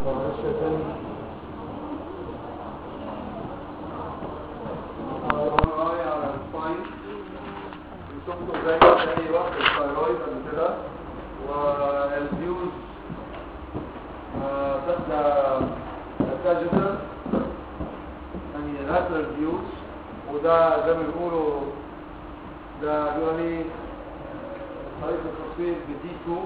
معلش يا فندم MRI على السباين بنشوفه زي زي وقت الثايرويد قبل كده والفيوز تبدا ساجيتال يعني لاترال فيوز وده زي ما بيقولوا ده بيقولوا لي طريقه التصوير بدي 2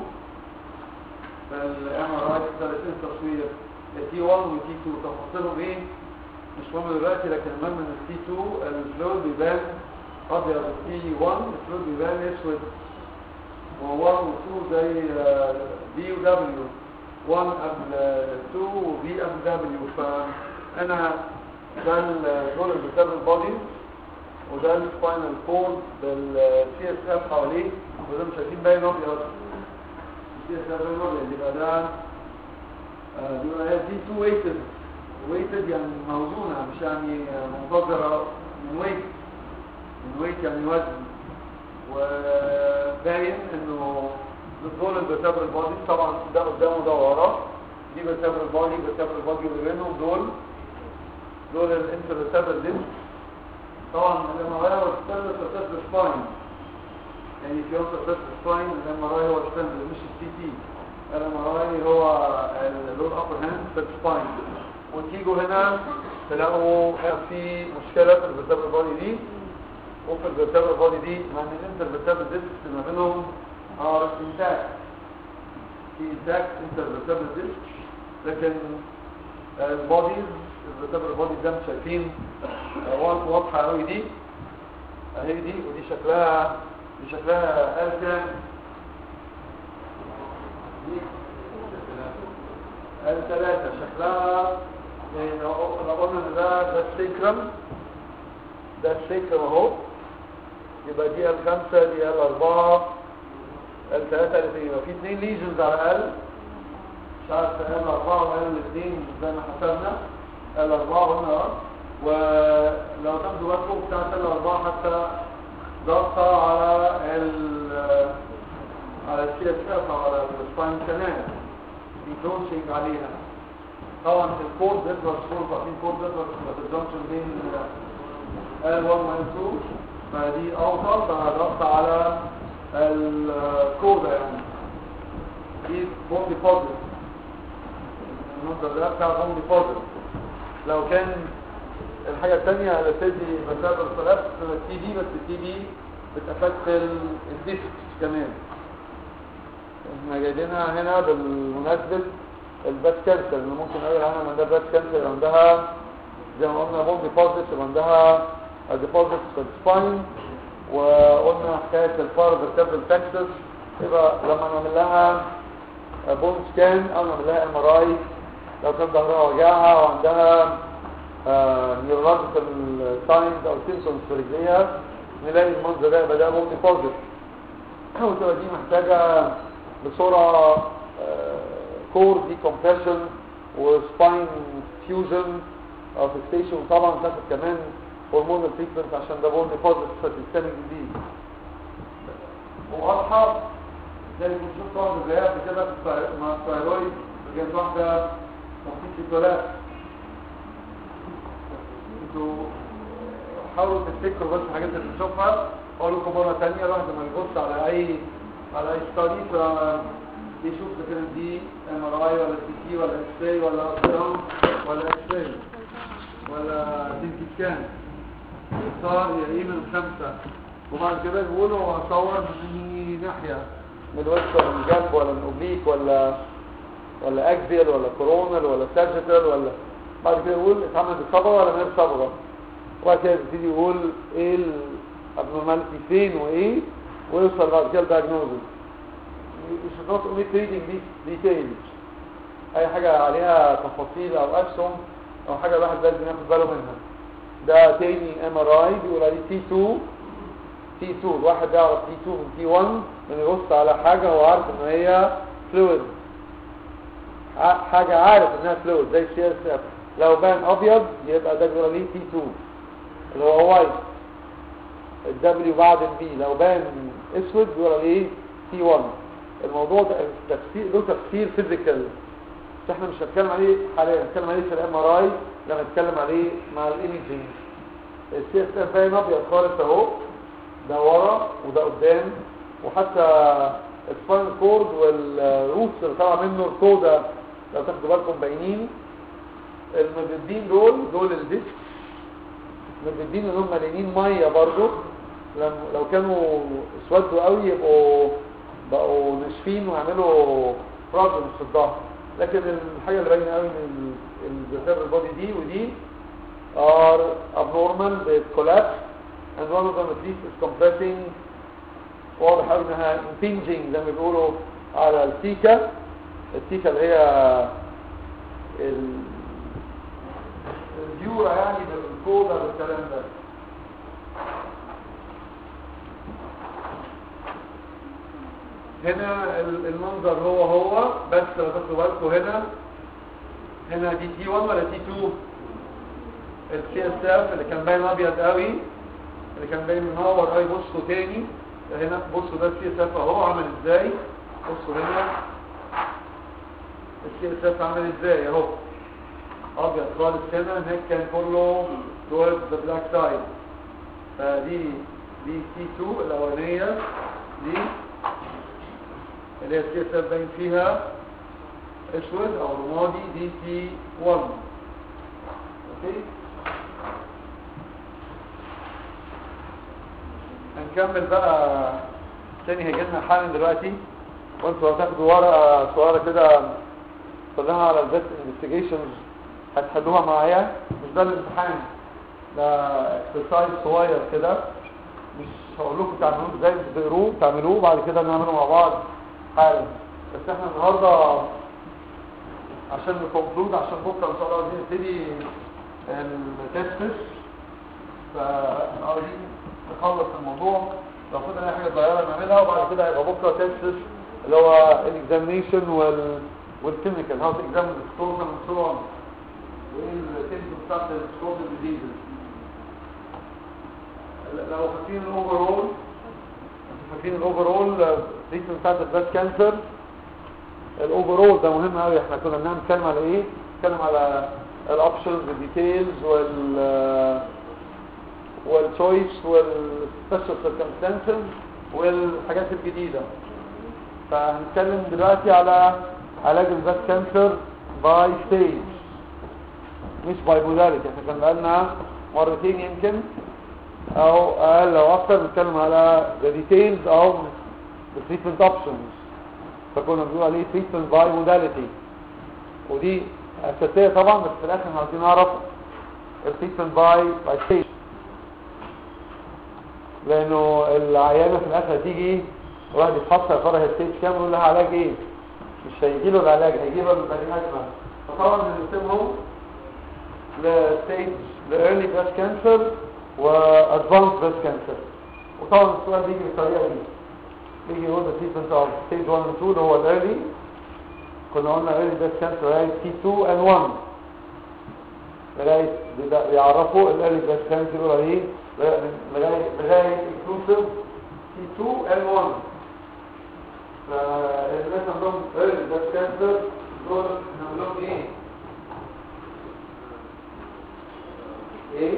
فالام ار اي ثلاثين تصوير تي 1 وتي 2 تفاصيلهم ايه مش مهم دلوقتي لكن المهم ان التي 2 الفلويد بيبان ابيض التي 1 الفلويد بيبان اسود و 1 و 2 زي بي و دبليو 1 قبل 2 وبي قبل دبليو فانا ده دول الفيتابل بودي وده السباينال كورد بالسي اس اف حواليه وده مش شايفين باين ابيض السي اس اف باين ابيض يبقى ده آه، بيبقى هي دي 2 ويتد ويتد يعني موزونة مش يعني منتظرة من ويت من ويت يعني وزن وباين انه دول الفيتابل بودي طبعا ده قدامه ده ورا دي فيتابل بودي فيتابل بودي اللي بينهم دول دول الانترفيتابل ديسك طبعا الام هو ستاندرد اساس سباين يعني في يوم اساس سباين الام ار هو ستاندرد مش السي تي الام ار هو اللون ابر هاند في السباين وتيجوا هنا تلاقوا في مشكله في الفيرتبرال بودي دي وفي الفيرتبرال بودي دي مع ان الانترفيرتبرال ديسك ما بينهم ار انتاكت في انتاكت انترفيرتبرال ديسك لكن البوديز الفيرتبرال بودي زي ما انتم شايفين آه، واضحه قوي دي اهي دي ودي شكلها دي شكلها اركان دي الثلاثه شكلها يعني لو لو قلنا ان ده ده السيكرم ده السيكرم اهو يبقى دي الخمسه دي الاربعه الثلاثه الاثنين يبقى في اثنين ليجنز على الاقل مش عارف ال اربعه ولا الاثنين زي ما حسبنا الاربعه هنا اهو ولو تاخدوا بالكم بتاعت الاربعه حتى ضغطه على ال على السي اس اف او على السباين كانال انكروشنج عليها طبعا الكود بيظهر صورة فاكرين كود بيظهر في الجنكشن بين ال 1 و 2 فدي اوصل فضغط على الكود يعني دي بوم ديبوزيت المنظر ده بتاع بوم ديبوزيت لو كان الحاجة الثانية على تدي مسافة الصلاة التي دي بس التي دي بتأفكت الديسك كمان احنا جايبينها هنا بالمناسبة الباس كانسر اللي ممكن اقول عنها من ده باس كانسر عندها زي ما قلنا بون ديبوزيت عندها ديبوزيت في السباين وقلنا حكايه الفار فيرتبرال تاكسس يبقى لما نعمل لها بون سكان او نعمل لها ام ار اي لو كان ظهرها وجعها وعندها نيورولوجيكال ساينز او سيمبتومز في رجليها نلاقي المنظر ده يبقى ده بون ديبوزيت وتبقى دي محتاجه بسرعه كور ديكمبريشن وسباين فيوجن او فيكسيشن وطبعا تاخد كمان هرمون التريتمنت عشان ده بون ديبوزيت في السيستم الجديد واضحه زي ما بنشوف طبعا الرياض كده في مع الثايرويد جنب واحده مخيط الولاء انتوا حاولوا تفتكروا بس الحاجات اللي بنشوفها اقول لكم مره ثانيه الواحد لما يبص على اي على اي ستادي بيشوف اذا كانت دي ام ار اي ولا سي تي ولا اكس راي ولا الترام ولا اكس راي ولا سيتي سكان صار يقيم من خمسه وبعد كده يقولوا هو صور من ناحيه من الوسط ولا من الجنب ولا من اوبليك ولا ولا اكزيال ولا كورونال ولا ساجيتال ولا بعد كده يقول اتعمل بصبغه ولا من غير صبغه وبعد كده يبتدي يقول ايه الابنورماليتي فين وايه ويوصل بعد كده الدايجنوزز you should not omit reading these details اي حاجة عليها تفاصيل او اسهم او حاجة الواحد لازم ياخد باله منها ده تاني ام ار اي بيقول عليه تي 2 تي 2 الواحد يعرف تي 2 من تي 1 من يبص على حاجة هو عارف ان هي فلويد حاجة عارف انها فلويد زي السي اس اف لو بان ابيض يبقى ده بيقول عليه تي 2 اللي هو وايت الدبليو بعد البي لو بان اسود بيقول عليه تي 1 الموضوع ده تفسير له تفسير فيزيكال بس احنا مش هنتكلم عليه حاليا هنتكلم عليه في الام ار اي لما نتكلم عليه مع الايميجنج السي اس اف باين ابيض خالص اهو ده ورا وده قدام وحتى السباين كورد والروتس اللي طالعه منه الكودا لو تاخدوا بالكم باينين المجدين دول دول الديسك المجدين اللي هم مليانين ميه برضو لم لو كانوا اسودوا قوي يبقوا بقوا ناشفين ويعملوا بروبلمز في الظهر لكن الحاجه اللي باينه قوي من الفيرتبرال بودي دي ودي are abnormal they collapse and one of them at least is compressing واضح قوي انها impinging زي ما بيقولوا على التيكا التيكا اللي هي ال- الديورة يعني بالكودا بالكلام ده هنا ال- المنظر هو هو بس لو تاخدوا بالكم هنا هنا دي تي 1 ولا تي 2 السي اس اف اللي كان باين ابيض قوي اللي كان باين منور قوي بصوا تاني هنا بصوا ده السي اس اف اهو عامل ازاي بصوا هنا السي اس اف عامل ازاي اهو ابيض خالص هنا هناك كان كله towards the black side فدي دي تي 2 الاولانيه دي اللي هي السي اس اف باين فيها اسود او رمادي دي تي 1 اوكي هنكمل بقى تاني هيجي لنا حالا دلوقتي وانتوا هتاخدوا ورقه صغيره كده كلها على البيست انفستيجيشنز هتحلوها معايا مش ده الامتحان ده اكسرسايز صغير كده مش هقول لكم تعملوه ازاي تقروه تعملوه بعد كده نعمله مع بعض حالا بس احنا النهارده عشان نكونكلود عشان بكره ان شاء الله عايزين نبتدي التستس فعاوزين نخلص الموضوع لو فضل اي حاجه صغيره نعملها وبعد كده هيبقى بكره تستس اللي هو الاكزامينيشن وال والكيميكال هاو تو اكزامين السكوزن اند سو اون وايه الكيميكال بتاعت السكوزن ديزيز لو فاكرين الاوفرول انتوا فاكرين الاوفرول تريتمنت بتاعت البريست كانسر الاوفرول ده مهم قوي احنا كنا بنعمل نتكلم على ايه نتكلم على الاوبشنز الديتيلز وال والتشويس والسبيشال سيركمستانسز والحاجات الجديده فهنتكلم دلوقتي على علاج البريست كانسر باي ستيج مش باي موداليتي احنا كان بقالنا مرتين يمكن او اقل او اكتر بنتكلم على the details of the treatment options فكنا بنقول عليه treatment by modality ودي اساسيه طبعا بس في الاخر عايزين نعرف التريتمنت باي باي ستيج لانه العيانه في الاخر هتيجي واحد يتحصل يا ترى هي ستيج كام ويقول لها علاج ايه مش هيجي له العلاج هيجي له البني ادم فطبعا بنقسمهم لستيج لايرلي بريست كانسر وادفانس بريست كانسر وطبعا السؤال بيجي بالطريقه دي بيجي يقول the treatment of stage 1 and 2 اللي هو الايرلي كنا قلنا early breast cancer لغايه T2 and 1 لغايه بيبدأ بيعرفوا الايرلي breast cancer يقول عليه لغايه لغايه inclusive T2 and 1 فالناس عندهم early breast cancer دول نعمل لهم ايه؟ ايه؟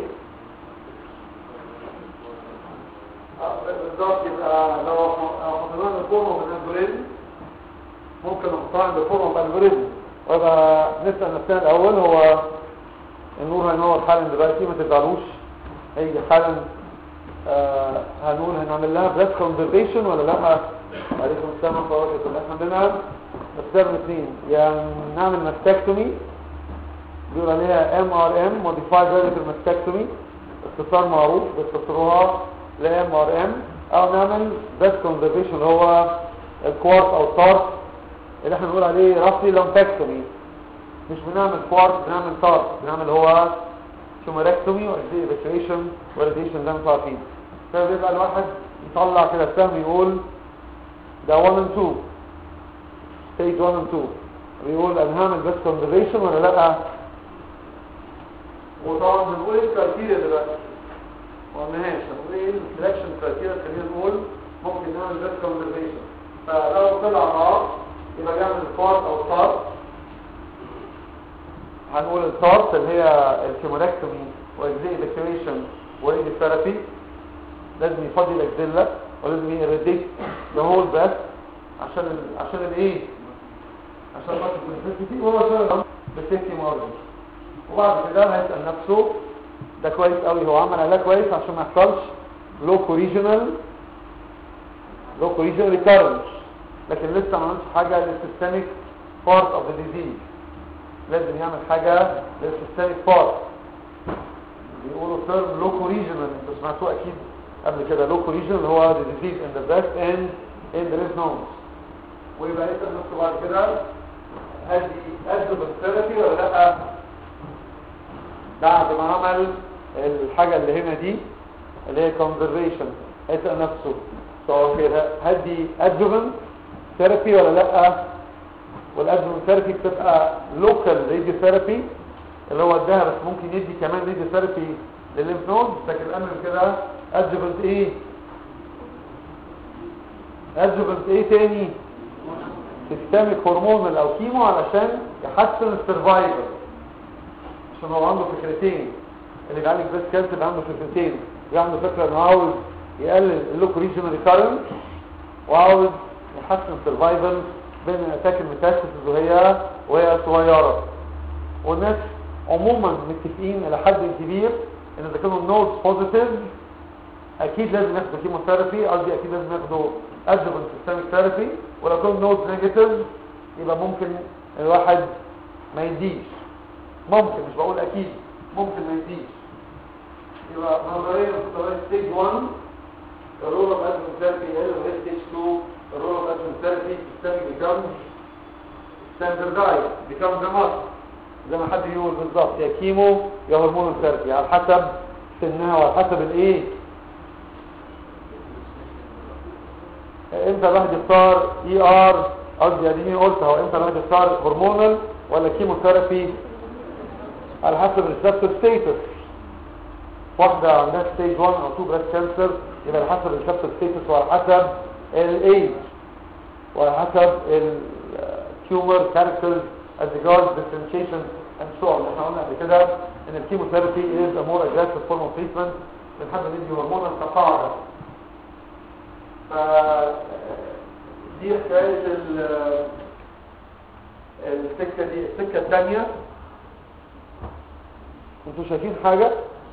بالظبط يبقى لو حطيناه الفورم بالالجوريزم ممكن نحطها عند الفورم بالالجوريزم ويبقى نسال نفسنا الاول هو النور هينور حالا دلوقتي ما تزعلوش هيجي حالا آه هنقول هنعمل لها بريس كونزرفيشن ولا لا عليكم السلام ورحمه الله وبركاته احنا عندنا اختيار من اثنين يا نعمل ماستكتومي بيقول عليها ام ار ام موديفايد راديكال ماستكتومي اختصار معروف بيختصروها ل ام ار ام او نعمل بريس كونزرفيشن اللي هو الكوارت او التارت اللي احنا بنقول عليه راسلي لامبكتومي مش بنعمل كوارت بنعمل تارت بنعمل هو تيومركتومي واكسيفيشن وراديشن زي ما انتوا عارفين فبيبقى الواحد يطلع كده السهم يقول ده 1 and 2 stage 1 and 2 بيقول انا هعمل بس كونزرفيشن ولا لا وطبعا بنقول ايه الكرايتيريا دلوقتي ما قلناهاش هنقول ايه السلكشن كرايتيريا خلينا نقول ممكن نعمل بس كونزرفيشن فلو طلع اه يبقى يعمل الكوارت او التارت هنقول التارت اللي هي الكيموركتومي واكزي ايفاكيويشن وايدي ثيرابي لازم يفضي الاكزيلا ولازم يريديت ذا هول باك عشان ال... عشان الايه عشان خاطر الكونسيستنسي وهو عشان بالسيفتي مارجن وبعد كده هيسال نفسه ده كويس قوي هو عمل علاج كويس عشان ما يحصلش لوكو ريجونال لوكو ريجونال ريكارنس لكن لسه ما عملش حاجه للسيستميك بارت اوف ذا ديزيز لازم يعمل حاجه للسيستميك بارت بيقولوا تيرم لوكو ريجونال انتوا سمعتوه اكيد قبل كده لوكو ريجونال هو the disease in the breast and in the lymph nodes ويبقى يسأل نفسه بعد كده هل دي ادوبنت ثيرابي ولا لا بعد ما عمل الحاجة اللي هنا دي اللي هي conservation يسأل نفسه سواء كده هل دي ادوبنت ثيرابي ولا لا والادوبنت ثيرابي بتبقى لوكال راديو ثيرابي اللي هو اداها بس ممكن يدي كمان راديو ثيرابي للليمف نود لكن قبل كده ادجبنت ايه ادجبنت ايه تاني سيستميك هرمونال او كيمو علشان يحسن السرفايفل عشان هو عنده فكرتين اللي بيعالج بريست كانسر عنده فكرتين عنده فكره انه عاوز يقلل اللوك ريجنال ريكارنس وعاوز يحسن السرفايفل بين الاتاك الميتاستاسيس وهي وهي صغيره والناس عموما متفقين الى حد كبير ان اذا كانوا النودز بوزيتيف اكيد لازم ياخدوا كيموثيرابي قصدي اكيد لازم ياخدوا ادجوفنت سيستميك ثيرابي ولو كانوا النودز نيجاتيف يبقى ممكن الواحد ما يديش ممكن مش بقول اكيد ممكن ما يديش يبقى نظريا في ستيج 1 الرول اوف ادجوفنت ثيرابي يقل وهي ستيج 2 الرول اوف ادجوفنت ثيرابي سيستميك becomes standardized becomes a must زي ما حد يقول بالظبط يا كيمو يا هرمون ثيرابي على حسب سنها وعلى حسب الايه امتى الواحد يختار اي ار قصدي اديني قلت هو امتى الواحد يختار هرمونال ولا كيمو ثيرابي على حسب الريسبتور ستيتس واحده عندها ستيج 1 او 2 بريست كانسر يبقى على حسب الريسبتور ستيتس وعلى حسب الايج وعلى حسب التيومر كاركترز as regards differentiation and so on احنا قلنا قبل كده ان الكيموثيرابي is a more aggressive form of treatment بنحب ندي هرمونال كقاعده ف دي حكايه ال السكه دي السكه الثانيه انتوا شايفين حاجه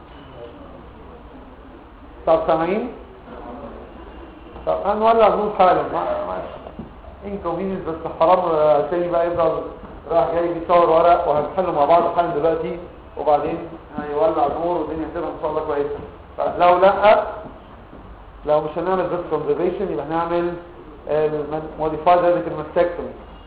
طب سامعين طب هنولع النور حالا ما ما inconvenience بس حرام تاني بقى يفضل راح جاي بيصور ورق وهنحله مع بعض حالا دلوقتي وبعدين هيولع نور والدنيا هتبقى ان شاء الله كويسه لو لا لو مش هنعمل بس كونزرفيشن يبقى هنعمل موديفايد راديكال ماستكتومي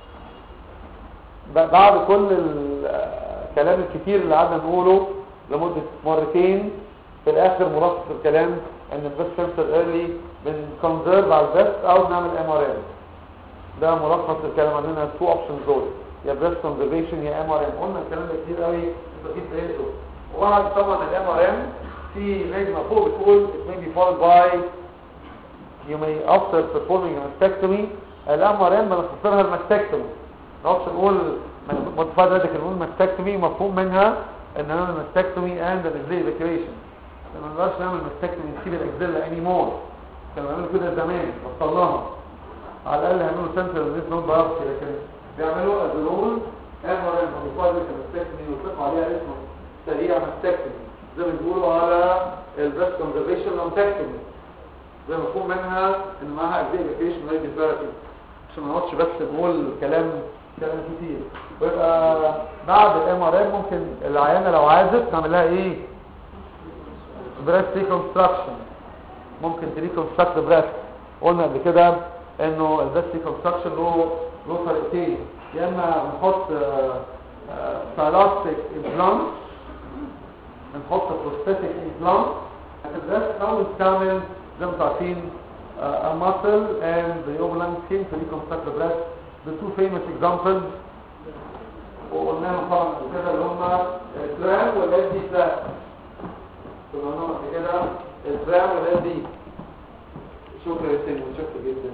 بعد كل الكلام الكتير اللي قعدنا نقوله لمده مرتين في الاخر ملخص الكلام ان البريست كانسر ايرلي بنكونزرف على البريست او نعمل ام ار ام ده ملخص الكلام عندنا تو اوبشنز دول يا بريست كونزرفيشن يا ام ار ام قلنا الكلام ده كتير قوي انتوا اكيد فهمتوا وبعد طبعا الام ار ام في نجمه فوق بتقول it may be followed by you may after performing a mastectomy الام ار ام بنختصرها الماستكتومي ما نقعدش نقول موديفايد راديكال نقول ماستكتومي مفهوم منها ان نعمل ماستكتومي اند الاكزيل ايفاكيويشن ما نقدرش نعمل ماستكتومي نسيب الاكزيلا اني مور كانوا بيعملوا كده زمان بطلناها على الاقل هيعملوا سنتر ليس نوت بايوبسي لكن بيعملوا ازرول ام ار ام موديفايد راديكال ماستكتومي ويطلقوا عليها اسم سريع ماستكتومي زي ما بيقولوا على البريست كونزرفيشن لامتكتومي زي مفهوم منها ان معاها اكزيل ايفاكيويشن راديو ثيرابي عشان ما نقعدش بس نقول كلام كلام كتير ويبقى بعد الام ار ام ممكن العيانه لو عازت تعمل لها ايه بريست ريكونستراكشن ممكن تريكونستراكت بريست قلنا قبل كده انه البريست ريكونستراكشن له له طريقتين يا اما نحط سالاستيك امبلانت نحط بروستاتيك امبلانت البريست او نستعمل زي ما انتم عارفين a muscle and the overlying skin to reconstruct the breast the two famous examples وقلناهم طبعا قبل كده اللي هم الترام والال دي ترام قلناهم قبل كده الترام والال دي شكرا يا سيدي شكرا جدا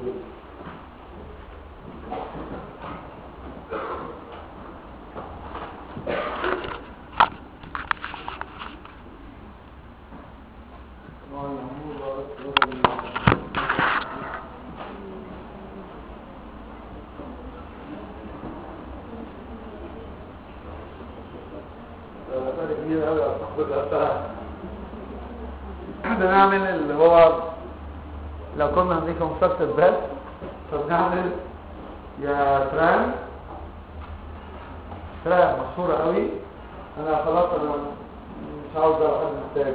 جدا فرق كبير قوي بنعمل اللي هو لو كنا هنديك مسكت بس فبنعمل يا فران فران مشهورة قوي انا خلاص انا مش عاوز حد محتاج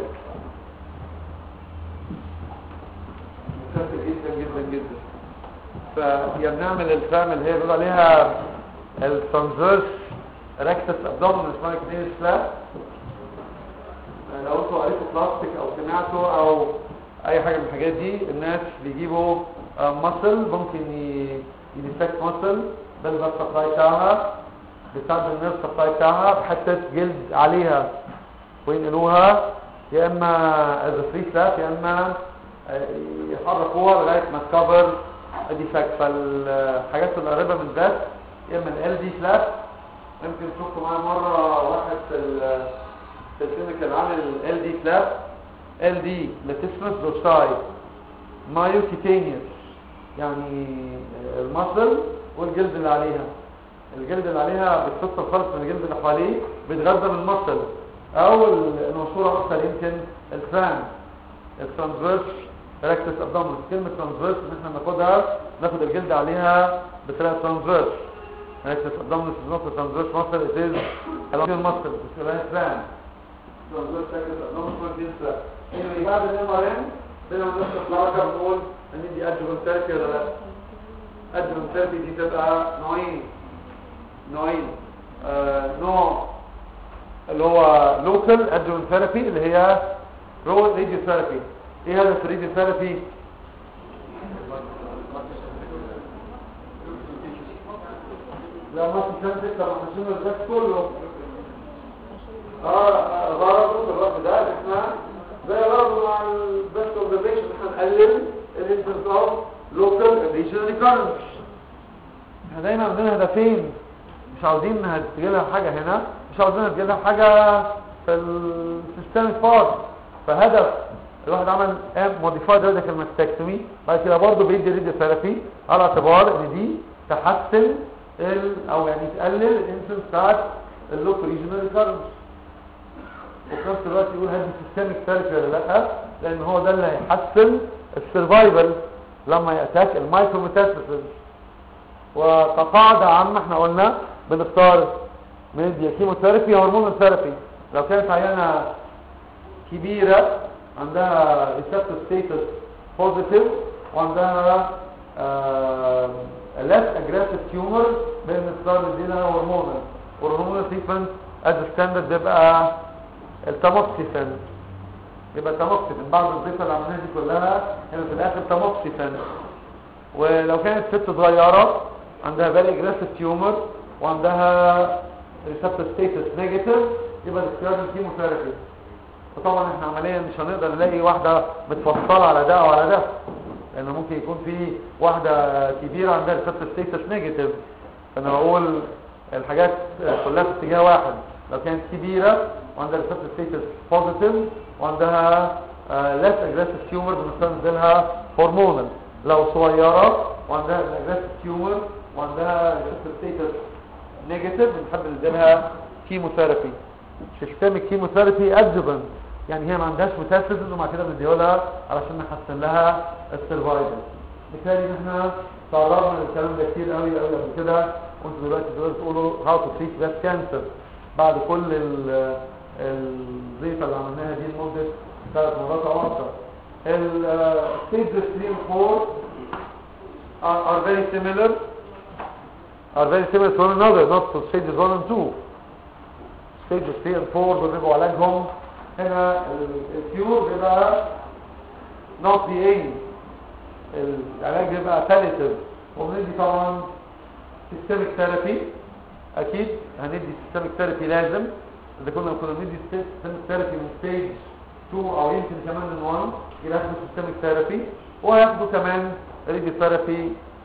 مكتب جدا جدا جدا فيا بنعمل الفرام اللي هي بيقول عليها الترانزيرس ريكتس ابدومينال اسمها كتير سلاب لو انتوا قريتوا بلاستيك او سمعتوا او اي حاجه من الحاجات دي الناس بيجيبوا مصل ممكن يديفكت مصل ده البلد سبلاي بتاعها بيستخدم النيرف سبلاي بتاعها بحته جلد عليها وينقلوها يا اما از فري سلاب يا اما يحركوها لغايه ما تكفر ديفكت فالحاجات القريبه من ده يا اما ال دي سلاب يمكن شفت معايا مره واحد في في الكلينيكال عامل ال دي سلاب ال دي لاتيسمس دوساي مايو كيتينيوس يعني المصل والجلد اللي عليها الجلد اللي عليها بتفصل خالص من الجلد اللي حواليه بيتغذى من المصل او المشهوره اكثر يمكن التران الترانسفيرس ريكتس ابدومينس كلمه ترانسفيرس ان احنا ناخدها ناخد الجلد عليها بطريقه ترانسفيرس ريكتس ابدومينس is not a transverse muscle it is a long muscle it's a tran transverse rictus abdominis muscle anyway بعد الام ار ان بينا نصف الحركه بنقول ان دي ادجوفنت ثيرابي ولا لا ادجوفنت ثيرابي دي تبقى نوعين نوعين آه نوع اللي هو لوكال ادجوفنت ثيرابي اللي هي رو راديو ثيرابي ايه هدف الراديو ثيرابي لا ما تسمى لما حشينا الجسد كله اه غرضه في الوقت ده ان احنا زي غرضه مع البيست اوبزرفيشن احنا نقلل الانسنس اوف لوكال ريجنال ريكارنس احنا دايما عندنا هدفين مش عاوزين تجي لها حاجه هنا مش عاوزين تجي لها حاجه في السيستم بارت فهدف الواحد عمل موديفايد راديكال ماستكتومي بعد كده برضه بيدي راديو ثيرابي على اعتبار ان دي تحسن ال او يعني تقلل الانسنس بتاعت اللوك ريجنال ريكارنس وفي نفس الوقت يقول هدي سيستميك ثيرابي ولا لا لان هو ده اللي هيحسن السرفايفل لما ياتاك المايكرو ميتاستاسيس وكقاعده عامه احنا قلنا بنختار ميديا كيموثيرابي هرمون ثيرابي لو كانت عيانه كبيره عندها ريسبتور ستيتس بوزيتيف وعندها less aggressive tumor بنختار نديلها هرمونال والهرمونال تريتمنت از ستاندرد بيبقى التاموكسيفين يبقى التاموكسيفين بعد الضيفه اللي عملناها دي كلها هنا في الاخر تاموكسيفين ولو كانت ست صغيره عندها فيري اجريسيف تيومر وعندها ريسبتور ستيتس نيجاتيف يبقى الاختيار الكيموثيرابي وطبعا احنا عمليا مش هنقدر نلاقي واحده متفصله على ده او على ده لان ممكن يكون في واحده كبيره عندها ريسبتور ستيتس نيجاتيف فانا بقول الحاجات كلها في اتجاه واحد لو كانت كبيره وعندها ريسبتور ستيتس بوزيتيف وعندها ليس اجريسيف تيومر بنستخدم لها هرمونال لو صغيره وعندها اجريسيف تيومر وعندها ريسبتور ستيتس نيجاتيف بنحب نديلها كيموثيرابي سيستميك كيموثيرابي ادجوفنت يعني هي ما عندهاش ميتاستاسيس ومع كده بنديها علشان نحسن لها السرفايفل بالتالي احنا تعرضنا للكلام ده كتير قوي قوي قبل كده وانتوا دلوقتي تقدروا تقولوا هاو تو تريت بريست كانسر بعد كل الضيفه اللي عملناها دي لمده ثلاث مرات او اكثر الستيج 3 و 4 are, are very similar are very similar to one another not to stages 1 and 2 stages 3 and 4 دول بيبقوا علاجهم هنا الكيور بيبقى not the aim العلاج بيبقى palliative وبندي طبعا systemic therapy اكيد هندي systemic therapy لازم اذا كنا كنا بندي systemic therapy من stage 2 او يمكن كمان من 1 ياخدوا systemic therapy وياخدوا كمان radio therapy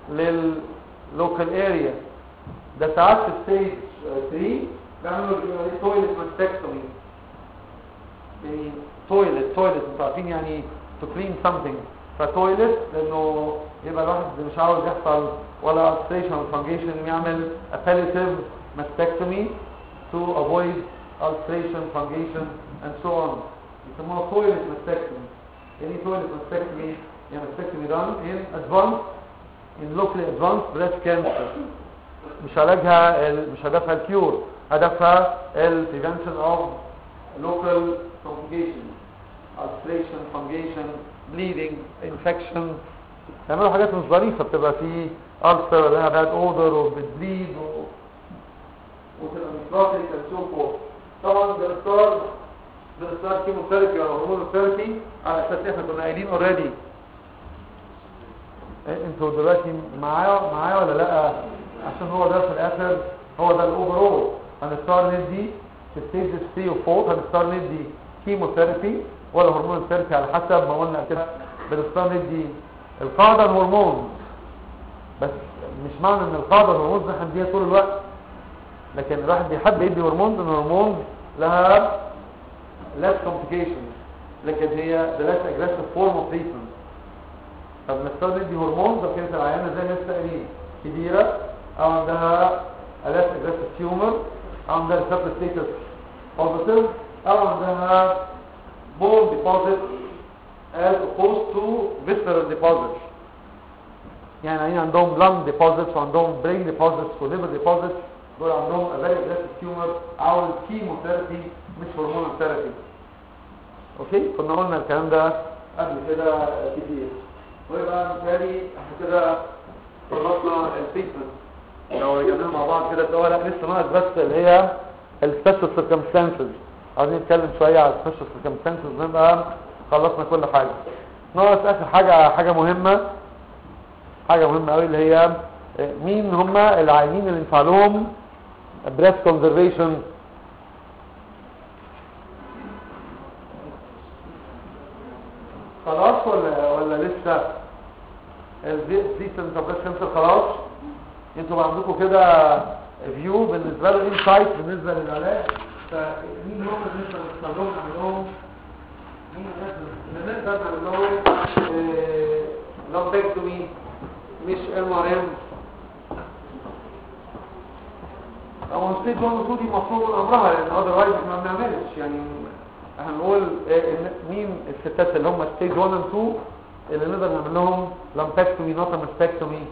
للlocal area ده ساعات في stage 3 بيعملوا تويلت ماستكتومي يعني تويلت تويلت انتوا عارفين يعني to clean something فتويلت لانه يبقى الواحد مش عاوز يحصل ولا ulceration or fungation يعمل a palliative mastectomy to avoid ulceration fungation and so on يسموها toilet mastectomy يعني ايه toilet mastectomy يعني mastectomy done in advanced in locally advanced breast cancer مش علاجها ال- مش هدفها الكيور هدفها ال prevention of local complications ulceration fungation bleeding infection يعملوا حاجات مش ظريفة بتبقى في ulcer لها bad odor وبتبليد و... وتبقى ميكروتيك and so forth طبعا بنختار بنختار كيموثيرابي او هرمونوثيرابي على اساس احنا كنا قايلين اوريدي انتوا دلوقتي معايا معايا ولا لا عشان هو ده في الاخر هو ده الاوفرول هنختار ندي في ستيج 3 و 4 هنختار ندي كيموثيرابي ولا هرمون ثيرابي على حسب ما قلنا كده بنختار ندي القاعده الهرمون بس مش معنى ان القاعده الهرمون احنا نديها طول الوقت لكن الواحد بيحب يدي هرمون لان الهرمون لها less complications لكن هي the less aggressive form of treatment فبنختار ندي هرمون لو كانت العيانه زي ما لسه قايلين كبيره او عندها a less aggressive tumor او عندها receptor status positive او عندها bone deposit as opposed to visceral deposits يعني عيان عندهم lung deposits وعندهم brain deposits و liver deposits دول عندهم a very aggressive tumor او الكيموثيرابي مش هرمون ثيرابي اوكي كنا قلنا الكلام ده قبل كده كتير ويبقى بالتالي احنا كده خلصنا التريتمنت لو رجعناها مع بعض كده تقول لا لسه ناقص بس اللي هي السبيشال سيركمستانسز عايزين نتكلم شويه على السبيشال سيركمستانسز نبقى خلصنا كل حاجه ناقص اخر حاجه حاجه مهمه حاجه مهمه قوي اللي هي آه، مين هم العيانين اللي ينفع لهم بريست كونزرفيشن خلاص ولا ولا لسه السيستم بريست كانسر خلاص انتوا بقى عندكم كده فيو بالنسبه له انسايت بالنسبه للعلاج فمين هم الناس اللي نقدر لهم نعمل لهم مين الناس اللي نقدر نعمل لهم لوبكتومي مش ام ار ام او ستيج 1 و 2 دي مفروض من امرها لان اذروايز احنا ما بنعملش يعني هنقول آه، إن مين الستات اللي هم ستيج 1 و 2 اللي نقدر نعمل لهم لامبكتومي نوت ماستكتومي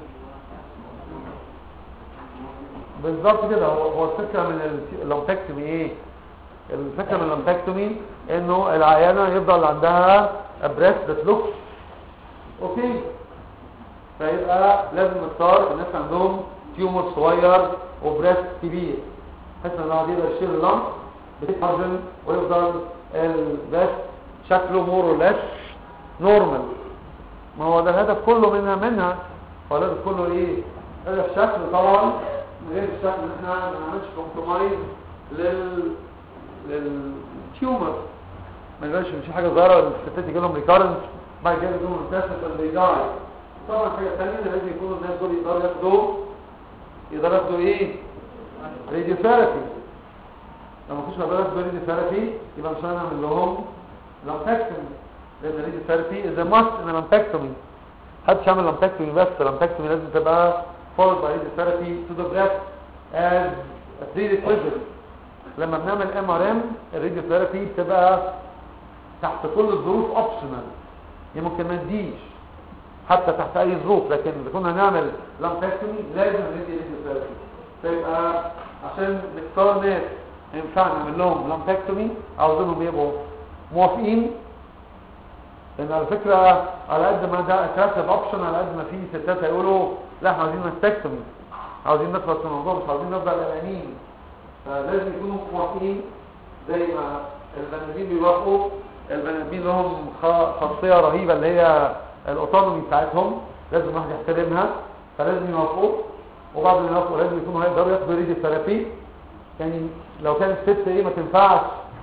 بالظبط كده هو هو الفكره من اللامبكتومي ايه الفكره من اللامبكتومي انه العيانه يفضل عندها بريست ذات لوكس اوكي فيبقى لازم نختار الناس عندهم تيومر صغير وبريست كبير بحيث ان الواحد يقدر يشيل اللمب بتتحجم ويفضل البريست شكله مور وليس نورمال ما هو ده الهدف كله منها منها هو الهدف كله ايه هدف شكل طبعا من غير الشكل ان احنا ما نعملش كومبرومايز لل للتيومر ما يبقاش مش حاجه صغيره الستات يجي لهم ريكارنس بعد كده يجي لهم ميتاستاسيس اللي يداي طبعا حاجه ثانيه لازم يكونوا الناس دول يقدروا ياخدوا يقدروا ياخدوا ايه راديو ثيرابي لو ما فيش مقدرة ياخدوا راديو ثيرابي يبقى مش هنعمل لهم لامبكتومي لان الراديو ثيرابي از ماست ان لامبكتومي محدش يعمل لامبكتومي بس لامبكتومي لازم تبقى followed by radiotherapy to the breast as a prerequisite لما بنعمل ام ار ام الراديوثيرابي بتبقى تحت كل الظروف اوبشنال يعني ممكن ما نديش حتى تحت اي ظروف لكن اذا كنا هنعمل لامبكتومي لازم ندي راديوثيرابي فيبقى عشان نختار ناس ينفع نعمل لهم لامبكتومي عاوزينهم يبقوا موافقين لان على فكره على قد ما ده اتراكتيف اوبشن على قد ما في ستات هيقولوا لا احنا عاوزين ماستكتومي عاوزين نخلص من الموضوع مش عاوزين نفضل قلقانين فلازم يكونوا موافقين زي ما البنادمين بيوافقوا البنادمين لهم خ- خاصيه رهيبه اللي هي الاوتونومي بتاعتهم لازم الواحد يحترمها فلازم يوافقوا وبعد ما يوافقوا لازم يكونوا هيقدروا ياخدوا ريدي ثيرابي يعني لو كانت ست ايه ما تنفعش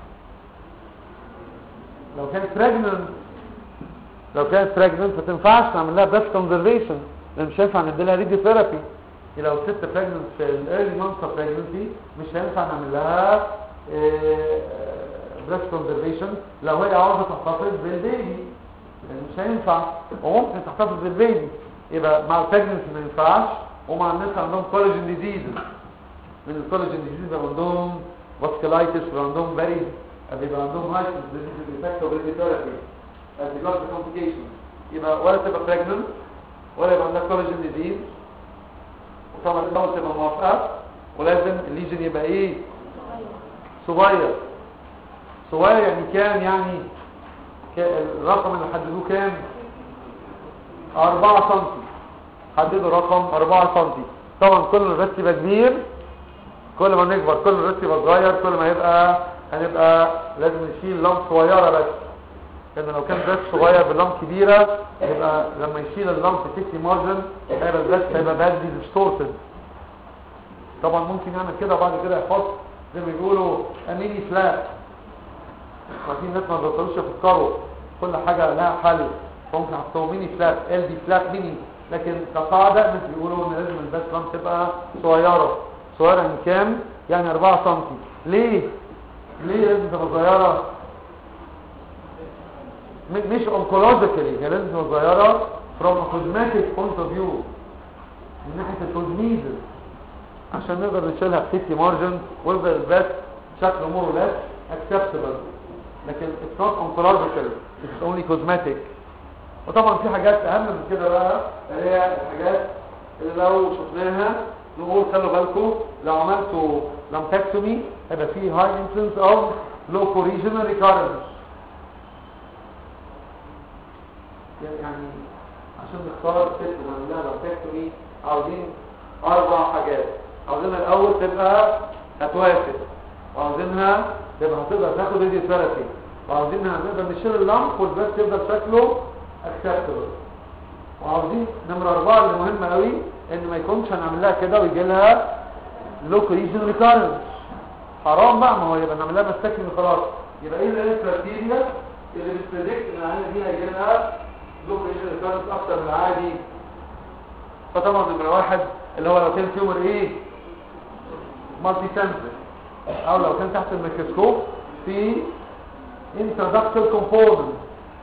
لو كانت pregnant لو كانت pregnant ما تنفعش نعمل لها breast conservation لان مش هينفع ندي لها ريدي ثيرابي لو ست pregnant في الايرلي مانث اوف pregnancy مش هينفع نعمل لها breast conservation لو هي عاوزه تحتفظ بالبيبي لان مش هينفع وممكن تحتفظ بالبيبي يبقى مع البريجنسي ما ينفعش ومع الناس عندهم كولاجين ديزيز من الكولاجين ديزيز بيبقى عندهم فاسكولايتس وعندهم فيري بيبقى عندهم هاي ديزيز افكت اوف ثيرابي as regards the complications يبقى ولا تبقى pregnant ولا يبقى عندك collagen disease وطبعا الأول تبقى موافقة ولازم الليجن يبقى ايه صغير صغير يعني كام يعني ك- الرقم اللي حددوه كام 4 سم حددوا رقم 4 سم طبعا كل ما الرأس يبقى كبير كل ما نكبر كل ما الرأس يبقى صغير كل ما يبقى هنبقى لازم نشيل لمب صغيرة بس لان لو كان الرأس صغير باللمب كبيرة يبقى لما يشيل اللمب تكتي مارجن هيبقى الرأس هيبقى بادي ديستورتد طبعا ممكن يعمل كده وبعد كده يحط زي ما بيقولوا اميني فلات وفي ناس ما بيقدروش يفكروا كل حاجة لها حل فممكن يحطوا ميني فلات ال دي فلات ميني لكن كقاعدة الناس بيقولوا ان لازم الباك لام تبقى صغيرة صغيرة من كام؟ يعني 4 سم ليه؟ ليه لازم تبقى صغيرة؟ م- مش oncologically هي لازم تبقى صغيرة from a cosmetic point of view من ناحية الكوزميزم عشان نقدر نشيلها بسيفتي مارجن ويفضل الباك شكله مور لس acceptable لكن it's not oncological it's only cosmetic وطبعا في حاجات اهم من كده بقى اللي هي الحاجات اللي لو شفناها نقول خلوا بالكم لو عملتوا لامبكتومي هيبقى فيه high incidence of local regional recurrence يعني عشان نختار ست ونعمل لها لامبكتومي عاوزين اربع حاجات عاوزينها الاول تبقى هتوافق وعاوزينها تبقى هتقدر تاخد راديو ثيرابي وعاوزينها نقدر نشيل اللمب والباك تفضل شكله اكسبتبل وعاوزين نمرة أربعة اللي مهمة قوي إن ما يكونش هنعمل لها كده ويجي لها لوكو ريجن ريكارنس حرام بقى ما هو يبقى نعمل لها مستكن خلاص يبقى ايه اللي الكرايتيريا اللي بتبريدكت ان العينه دي هيجي لها لوكو ريجن ريكارنس اكتر من العادي فطبعا نمرة واحد اللي هو لو كان تيومر ايه مالتي سنسر او لو كان تحت الميكروسكوب في introductory component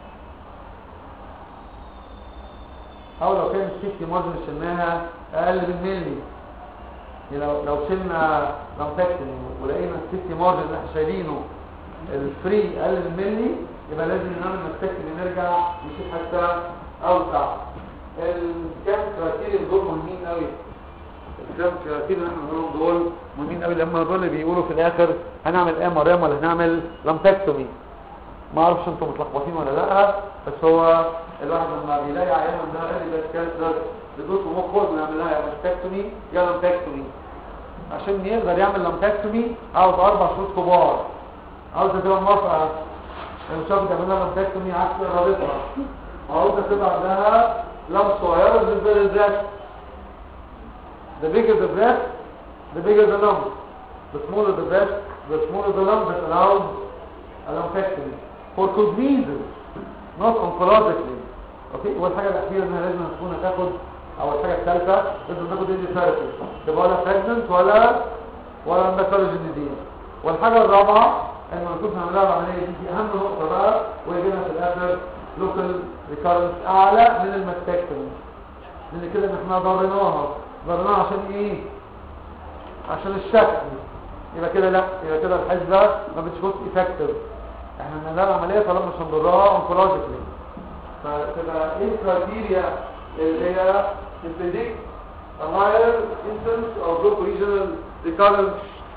او لو كانت السيفتي مارجن شلناها اقل من ملي يعني لو لو شلنا لامبكتني ولقينا السيفتي مارجن اللي احنا شايلينه الفري اقل من ملي يبقى لازم نعمل مستكتني نرجع نشوف حتى اوسع الكام كرايتيريا دول مهمين قوي الكام كرايتيريا اللي احنا بنقولهم دول مهمين قوي لما دول اللي بيقولوا في الاخر هنعمل ام ار ام ولا هنعمل لامبكتومي ما اعرفش انتم متلخبطين ولا لا بس هو الواحد لما بيلاقي عيان عندها ريدي بس كانسر بدوس مخه بنعمل لها يا ماستكتومي يا لامبكتومي عشان يقدر يعمل لامبكتومي عاوز اربع شهور كبار عاوزه تبقى موافقه المشاهد تعمل لها لامبكتومي عكس ارادتها عاوزه تبقى عندها لم صغيره بالنسبه للبريست the bigger the breast the bigger the lump the smaller the breast the smaller the lump that allows a lumpectomy for good reasons not oncologically اوكي والحاجه الاخيره انها لازم تكون هتاخد او الحاجه الثالثه لازم تاخد ايدي ثيرابي تبقى ولا pregnant ولا ولا عندها collagen disease والحاجه الرابعه ان نكون هنعملها العمليه دي دي اهم نقطه بقى ويجي لنا في الاخر local recurrence اعلى من الماستكتومي لان كده ان احنا ضرناها ضرناها عشان ايه عشان الشكل يبقى كده لا يبقى كده الحسبه ما بتشوفش افكتيف احنا بنعملها العمليه طالما مش هنضرها اونكولوجيكلي فتبقى ايه الكرايتيريا اللي هي تبريدكت a higher incidence of local regional recurrence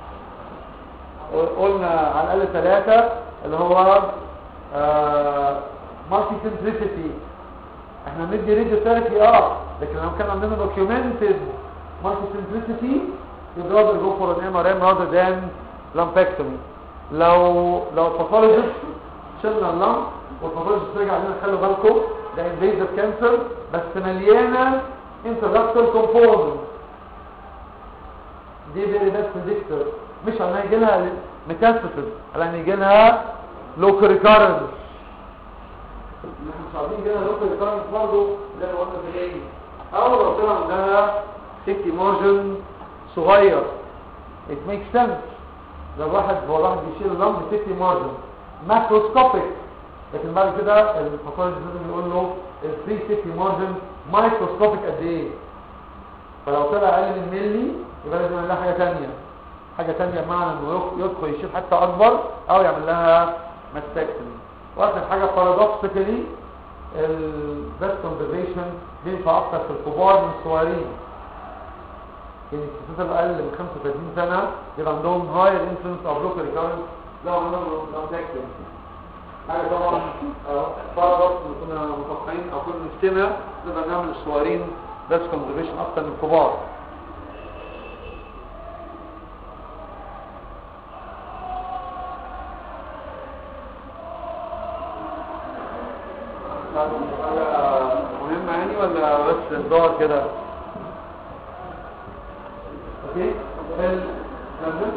قلنا على الاقل ثلاثه اللي هو مالتي سنتريسيتي احنا بندي ريديو ثيرابي اه لكن لو كان عندنا دوكيومنتد مالتي سنتريسيتي you'd rather go for an MRM rather than lumpectomy لو لو الباثولوجيست شلنا اللمب والباثولوجيست رجع لنا خلوا بالكم ده invasive كانسر بس مليانه introductory component دي فيري باد بريدكتور مش على يجي لها ميتاستاسيس على يجي لها لوكال ريكارنس احنا مش عارفين كده لوكال ريكارنس برضه زي ما قلنا في الايه او لو طلع عندها سيفتي مارجن صغير it makes sense لو واحد هو واحد بيشيل اللمب سيفتي مارجن ماكروسكوبيك لكن بعد كده الباثولوجيست لازم يقول له الفري سيفتي مارجن مايكروسكوبيك قد ايه فلو طلع اقل من ملي يبقى لازم نعمل لها حاجه ثانيه حاجة تانية بمعنى انه يخ- يدخل يشيل حتة اكبر او يعمل لها ماستكتومي واخر حاجة بارادوكسيكالي البريست كونزرفيشن بينفع اكتر في الكبار من الصغيرين يعني الستات الاقل من 35 سنة بيبقى عندهم هاير انفلونس او بلوك ريكارنس لو عملنا ماستكتومي حاجة طبعا بارادوكس كنا متوقعين او كنا نجتمع نقدر نعمل الصغيرين بس كونزرفيشن اكتر من الكبار حاجة مهمة يعني ولا بس الظاهر كده اوكي ال نزل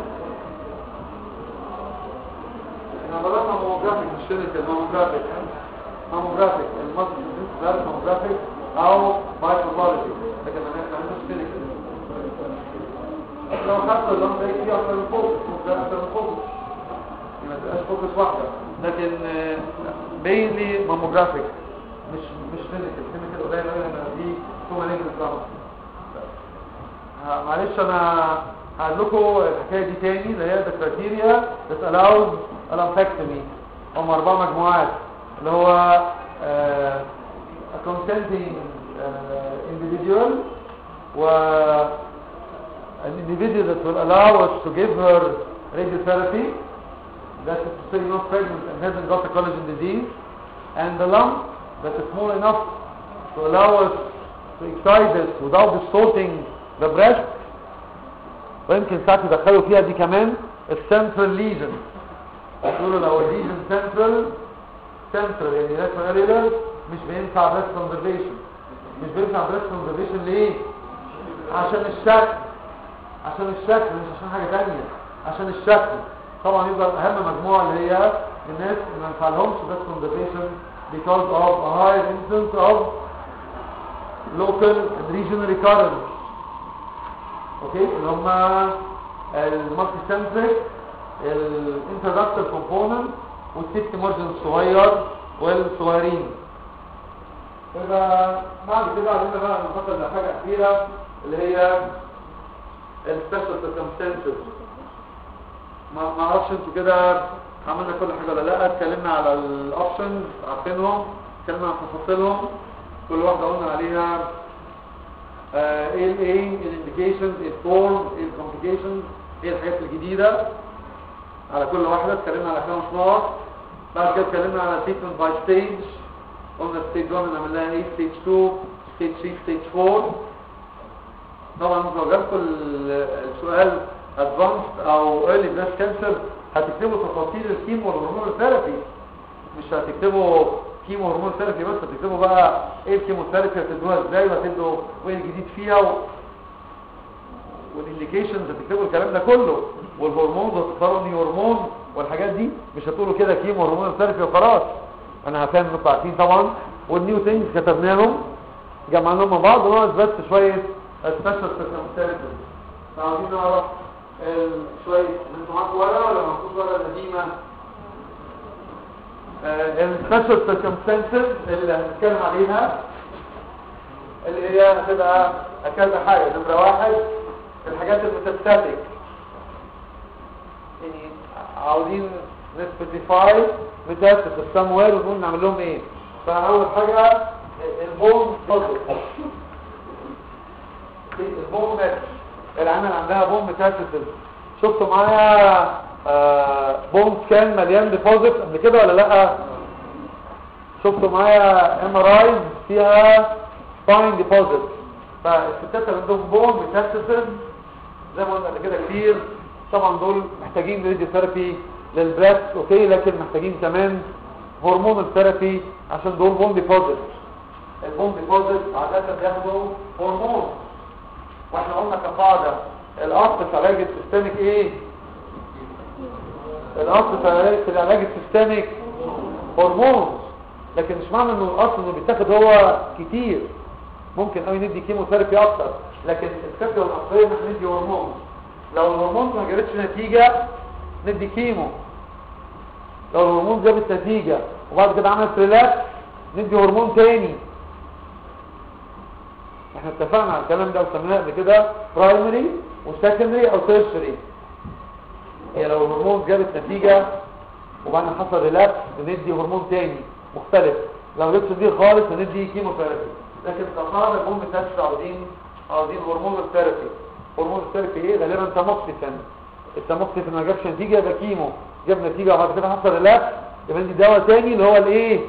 احنا درسنا ماموجرافيك مش كلينيكال ماموجرافيك ماموجرافيك المصل ده ماموجرافيك او بايكوبولوجي لكن انا مش كلينيكال لو خدت اللون ده فيه اكتر من فوكس ممكن اكتر من فوكس ما تبقاش فوكس واحده لكن بينلي ماموجرافيك مش مش كلينيكال كلينيكال قليل قوي لما دي تو مالجنت معلش انا هقول لكم الحكايه دي تاني اللي هي the criteria that allows lumpectomy هم اربع مجموعات اللي هو آه، a consenting آه، individual و an individual that will allow us to give her radiotherapy that is still not pregnant and hasn't got a collagen disease and the lump that is small enough to allow us to excite it without distorting the breast ويمكن ساعات يدخلوا فيها دي كمان السنترال ليجن يقولوا لو الليجن سنترال سنترال يعني ناشونال اريلر مش بينفع بريست كونزرفيشن مش بينفع بريست كونزرفيشن ليه؟ عشان الشكل عشان الشكل مش عشان حاجة تانية عشان الشكل طبعا يبقى اهم مجموعة اللي هي الناس اللي ما ينفعلهمش بريست كونزرفيشن because of a higher incidence of local and regional recurrence اوكي اللي هم المالتي سنتريك الانترودكتور كومبوننت والسيفت مارجن الصغير والصغيرين يبقى بعد كده عايزين بقى ننتقل لحاجه اخيره اللي هي السبيشال سيركمستانسز ما ما اعرفش انتوا كده عملنا كل حاجه ولا لا اتكلمنا على الاوبشنز عارفينهم اتكلمنا عن تفاصيلهم كل واحده قلنا عليها آه، ايه الايه الانديكيشنز ايه الفورم ايه الكومبليكيشنز ايه الحاجات الجديده على كل واحده اتكلمنا على خمس نقط بعد كده اتكلمنا على تريتمنت باي ستيج قلنا ستيج 1 نعمل لها ايه ستيج 2 ستيج 3 ستيج 4 طبعا انتوا جابكم السؤال ادفانسد او ايرلي بريست كانسر هتكتبوا تفاصيل الكيمو والهرمون ثيرابي مش هتكتبوا كيمو هرمون ثيرابي بس هتكتبوا بقى ايه الكيموثيرابي هتدوها ازاي وهتدوا وايه الجديد فيها و... والانديكيشنز هتكتبوا الكلام ده كله والهرمونز هتختاروا انهي هرمون والحاجات دي مش هتقولوا كده كيمو هرمون ثيرابي وخلاص انا هفهم انكم عارفين طبعا والنيو ثينجز كتبناهم جمعناهم مع بعض وناقص بس شويه سبيشال سيركمستانسز عاوزين نعرف ال- شويه انتوا معاكم ورقه ولا معكوش ورقه قديمه السبيشال سيركمستانسز اللي هنتكلم عليها اللي هي هتبقى كذا حاجه نمره واحد الحاجات الميتاستاتيك يعني عاوزين نسبيسيفاي ميتاستاتيك سموير ونقول نعمل لهم ايه فاول حاجه البون بازل البون ماتش العمل عندها بون ميتاستاتيك شفتوا معايا آه، بون سكان مليان ديبوزيت قبل كده ولا لا شفتوا معايا ام ار اي فيها سباين ديبوزيت فالستات اللي عندهم بون ميتاستاسيس زي ما قلنا قبل كده كتير طبعا دول محتاجين راديو ثيرابي للبريست اوكي لكن محتاجين كمان هرمون ثيرابي عشان دول بون ديبوزيت البون ديبوزيت عاده بياخدوا هرمون واحنا قلنا كقاعده الاصل في علاج السيستميك ايه الاصل في العلاج في العلاج السيستميك هرمون لكن مش معنى انه الاصل انه بيتاخد هو كتير ممكن قوي ندي كيموثيرابي اكتر لكن الفكره الاصليه ان احنا ندي هرمون لو الهرمون ما جابتش نتيجه ندي كيمو لو الهرمون جابت نتيجه وبعد كده عملت ريلاكس ندي هرمون تاني احنا اتفقنا على الكلام ده وسميناه قبل كده برايمري وسكندري او تيرشري هي لو الهرمون جابت نتيجة وبعدين حصل ريلابس بندي هرمون تاني مختلف لو جبتش دي خالص بندي كيموثيرابي لكن كقاعدة الام تاتش عاوزين عاوزين هرمون ثيرابي هرمون ثيرابي ايه غالبا تاموكسيفين التاموكسيفين ما جابش نتيجة يبقى كيمو جاب نتيجة وبعد كده حصل ريلابس يبقى ندي دواء تاني اللي هو الايه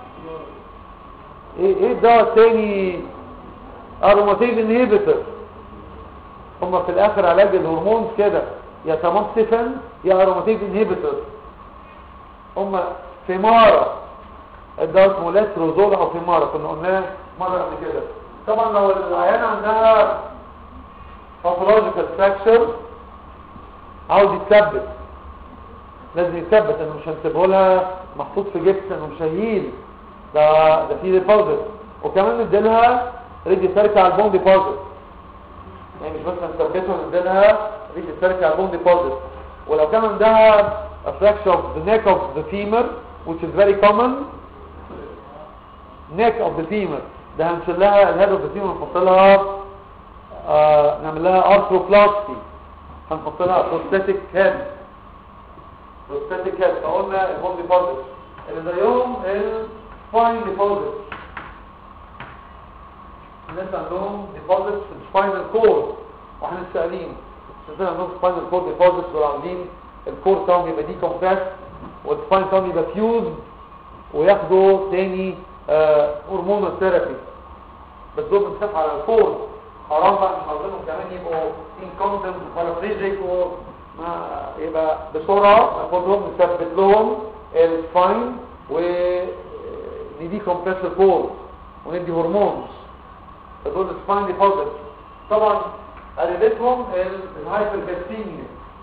ايه ايه الدواء التاني اروماتيز انهيبيتور هم في الاخر علاج الهرمون كده يا تاموكسيفين يا اروماتيز انهيبيتور هم فيمارا الدواء اسمه لاتروزول او فيمارا كنا قلناه مره قبل كده طبعا لو العيانه عندها باثولوجيكال فراكشر عاوز يتثبت لازم يتثبت انه مش هنسيبه لها محطوط في جبس انه مش هيهيل ده ده فيه ديبوزيت وكمان نديلها ريدي سيركل على البون ديبوزيت يعني مش بس هنثبته نديلها ريدي سيركل على البون ديبوزيت ولو كان عندها a fracture of the neck of the femur which is very common neck of the femur ده هنشيل لها الهيد اوف ذا فيمر ونحط لها آه نعمل لها ارثروبلاستي هنحط لها بروستاتيك هيد بروستاتيك هيد فقلنا البون ديبوزيت اللي زيهم السباين ديبوزيت الناس عندهم ديبوزيت في السباينال كورد واحنا سائلين الناس عندهم سباينال كورد ديبوزيت دول عاملين الكور بتاعهم يبقى دي كومبريس والسباين بتاعهم يبقى فيوز وياخدوا تاني هرمون ثيرابي بس دول بنخاف على الكور حرام بقى مش عاوزينهم كمان يبقوا انكونتنت وبارافريجيك وما يبقى بسرعه ناخدهم نثبت لهم السباين وندي كومبريسور كور وندي هرمونز فدول السباين ديبوزيت طبعا قريبتهم الهايبركالسيميا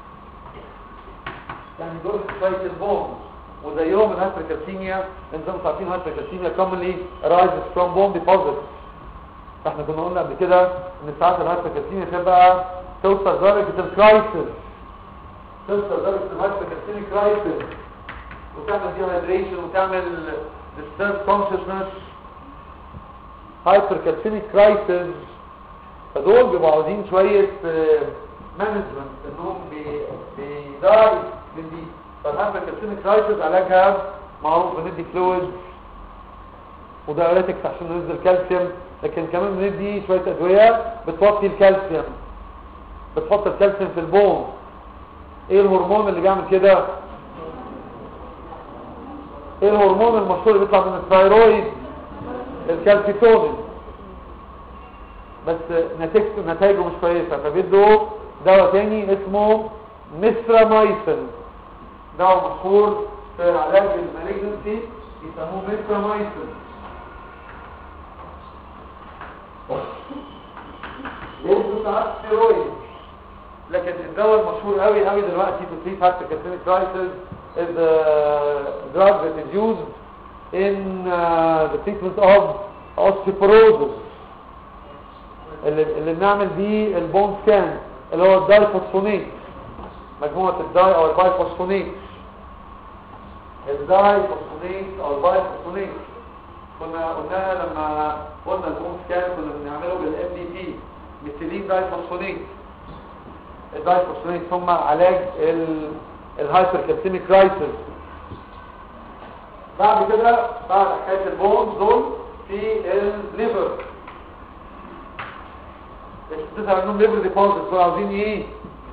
يعني دول شويه البونز وزيهم الهايبركالسيميا انتم عارفين الهايبركالسيميا كومنلي رايزز فروم بون ديبوزيت احنا كنا قلنا قبل كده ان ساعات الهايبركالسيميا تبقى توصل درجه الكرايسيس توصل درجه الهايبركالسيميا كرايسيس وتعمل دي هايدريشن وتعمل ديسترب كونشسنس هايبركالسيميك كرايسيس فدول بيبقوا عاوزين شويه مانجمنت انهم بيداي من دي فالهايبركالسيميك كرايسيس علاجها معروف بندي فلويد ودايوريتكس عشان ننزل كالسيوم لكن كمان بندي شويه ادويه بتوطي الكالسيوم بتحط الكالسيوم في البون ايه الهرمون اللي بيعمل كده ايه الهرمون المشهور اللي بيطلع من الثايرويد الكالسيتونين بس نتيجته نتائجه مش كويسه فبيدوا دواء تاني اسمه ميسترامايسين دواء مشهور في علاج المالجنسي يسموه ميسترامايسين بيدوا ساعات ستيرويد لكن الدواء المشهور قوي قوي دلوقتي في تريت هايبركالسيميك كرايسيس is the drug that is used in uh, the treatment of osteoporosis اللي, اللي بنعمل بيه البون سكان اللي هو الدايفوسفونيت مجموعة الداي او البايفوسفونيت الدايفوسفونيت او البايفوسفونيت كنا قلناها لما قلنا البون سكان كنا بنعمله بالام دي تي ميثيلين دايفوسفونيت الدايفوسفونيت ثم علاج الهايبركالسيميك كرايسيس بعد كده بعد حكايه البونز دول في الليفر بتظهر انهم ليفر ديبوزيتس دول عاوزين ايه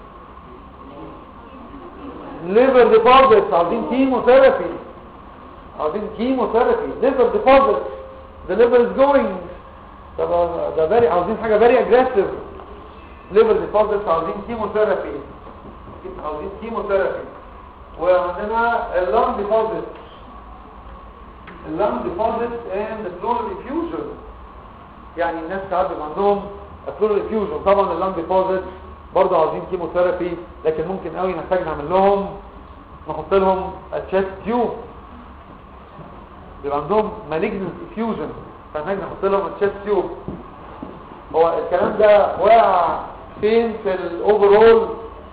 ليفر ديبوزيتس عاوزين كيموثيرابي عاوزين كيموثيرابي ليفر ديبوزيتس the liver is going طب ده very عاوزين حاجه very aggressive ليفر ديبوزيتس عاوزين كيموثيرابي عاوزين كيموثيرابي وعندنا اللام ديبوزيت اللام ديبوزيت and the pleural effusion يعني الناس ساعات بيبقى عندهم pleural effusion طبعا اللام ديبوزيت برضه عاوزين كيموثيرابي لكن ممكن قوي نحتاج نعمل لهم نحط لهم تشيست تيوب بيبقى عندهم malignant effusion فنحتاج نحط لهم تشيست تيوب هو الكلام ده واقع فين في الاوفرول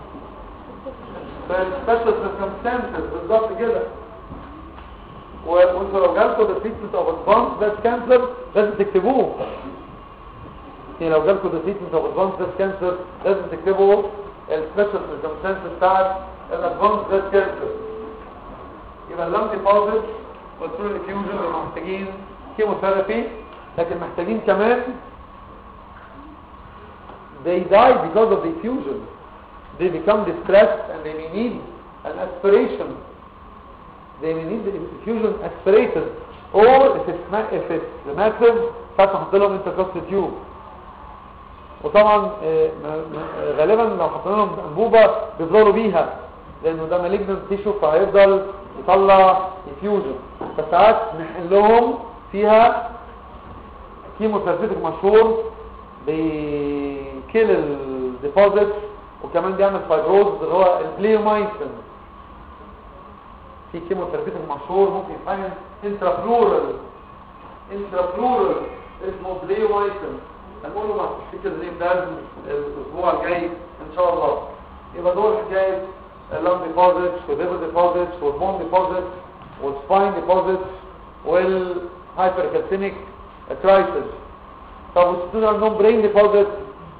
فالسبيشال سيركمستانسز بالظبط كده وانتوا لو جالكوا ده تريتمنت اوف ادفانس بس كانسر لازم تكتبوه يعني لو جالكوا ده تريتمنت اوف ادفانس بس كانسر لازم تكتبوا السبيشال سيركمستانسز بتاعت الادفانس بريست كانسر يبقى اللام ديبوزيت والثرو انفيوجن محتاجين كيموثيرابي لكن محتاجين كمان they die because of the effusion they become distressed and they may need an aspiration they may need the effusion aspirated or if it's, ma- if it's massive فتحط لهم انتركوست تيوب وطبعا آه، م- م- غالبا لو حطينا لهم انبوبه بيفضلوا بيها لانه ده مالجنت تيشو فهيفضل يطلع انفيوجن فساعات نحقن لهم فيها كيموثيرابيتك مشهور بيكيل الديبوزيت وكمان بيعمل فايبروز اللي هو البليومايسين في كيموثيرابيتك مشهور ممكن يتعمل انترافلورال انترافلورال اسمه بليومايسين هنقوله مع تفتكر النيم ده الاسبوع الجاي ان شاء الله يبقى دول حكايه اللام ديبوزيتس والليفر ديبوزيتس والبون ديبوزيتس والسباين ديبوزيتس والهايبركالسيميك كرايسيس طب والستودنت عندهم برين ديبوزيت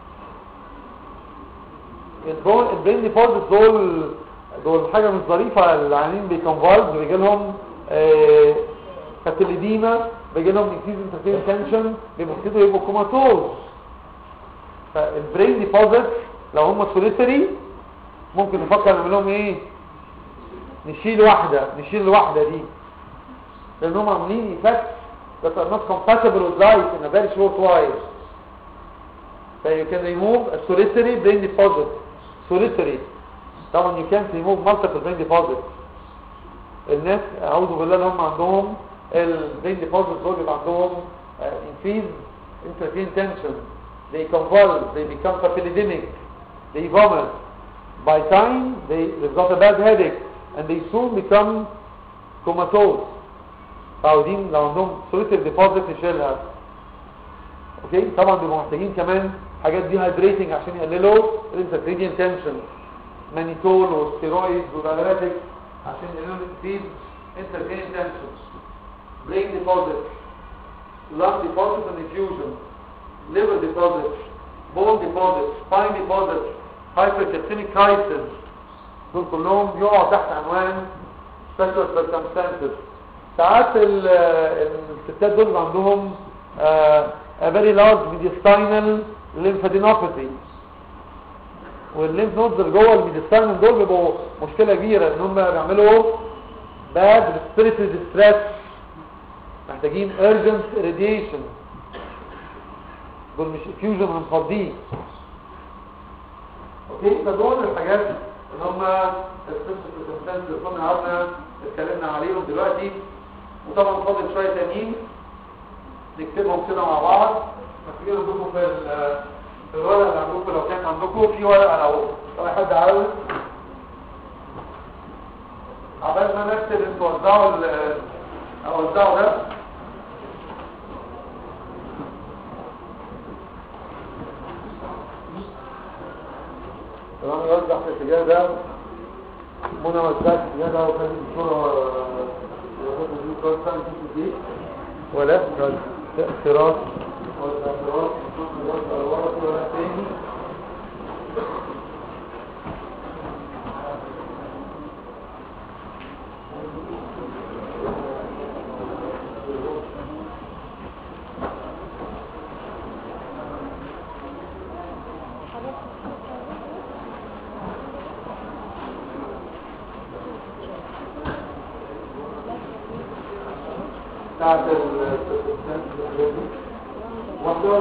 البون البرين ديبوزيت دول دول حاجه مش ظريفه العيانين بيكونفالز بيجي لهم آه كاتليديما بيجي لهم انكريز انترفيرن تنشن بيبتدوا يبقوا كوماتوز فالبرين ديبوزيت لو هم سوليتري ممكن نفكر نعمل لهم ايه نشيل واحده نشيل الواحده دي لان هم عاملين effects that are not compatible with life in a very short while so you can remove a solitary brain deposit solitary طبعا you can't remove multiple brain deposits الناس اعوذ بالله اللي هم عندهم البرين deposits دول بيبقى عندهم uh, increased intracranial tension they convulse they become papillodemic they vomit by time they, they've got a bad headache and they soon become comatose فعاوزين لو عندهم solitary deposit نشيلها اوكي طبعا بيبقوا محتاجين كمان حاجات دي هايدريتنج عشان يقللوا الانتركرينيال تنشن مانيتول وستيرويد ودايريتكس عشان يقللوا الانكريز انتركرينيال تنشن brain deposit lung deposit and infusion liver deposit bone deposit spine deposit hypercalcemic crisis دول كلهم يقعوا تحت عنوان special circumstances ساعات ال- الستات دول بيبقى عندهم آه، a very large mediastinal lymphadenopathy والليمف نودز اللي جوه الميديستاينال دول بيبقوا مشكله كبيره ان هم بيعملوا bad respiratory distress محتاجين urgent radiation دول مش infusion هنفضيه اوكي فدول الحاجات اللي هم السيستم اللي كنا قعدنا اتكلمنا عليهم دلوقتي وطبعا فاضل شويه تانيين نكتبهم كده مع بعض فاكرين عندكم في ال- في الورقه اللي عندكم لو كانت عندكم في ورقه لو لو أي حد عاوز عبال ما نكتب انتوا وزعوا ال- اوزعوا ده تمام يوزع في الاتجاه ده منى وزعت في الاتجاه ده وكان الدكتور ولا تأثيرات والتأثيرات وزع الورق ولا تاني بتاعت ال واحدة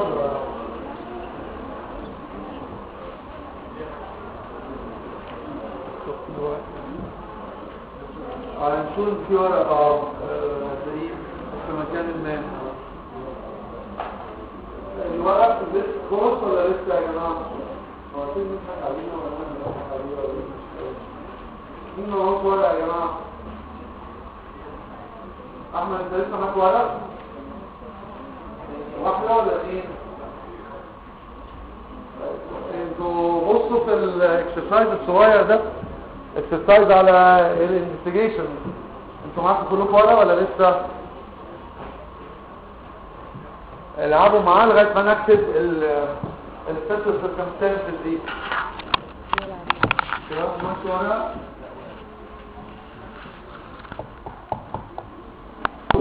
هنشوف في ورقة اه تقريب في مكان ما الورق لسه خلص ولا لسه يا جماعة؟ هو أكيد بنضحك علينا ولا احنا بنضحك عليه ولا ايه؟ مين معهوش ورق يا جماعة؟ احمد انت لسه معاك ورق واحده ولا اثنين انتوا بصوا في الاكسرسايز الصغير ده اكسرسايز على الانفستيجيشن انتوا معاكم كلكم ورق ولا لسه العبوا معاه لغايه ما نكتب السبيشال سيركمستانسز دي كده ماشي ورق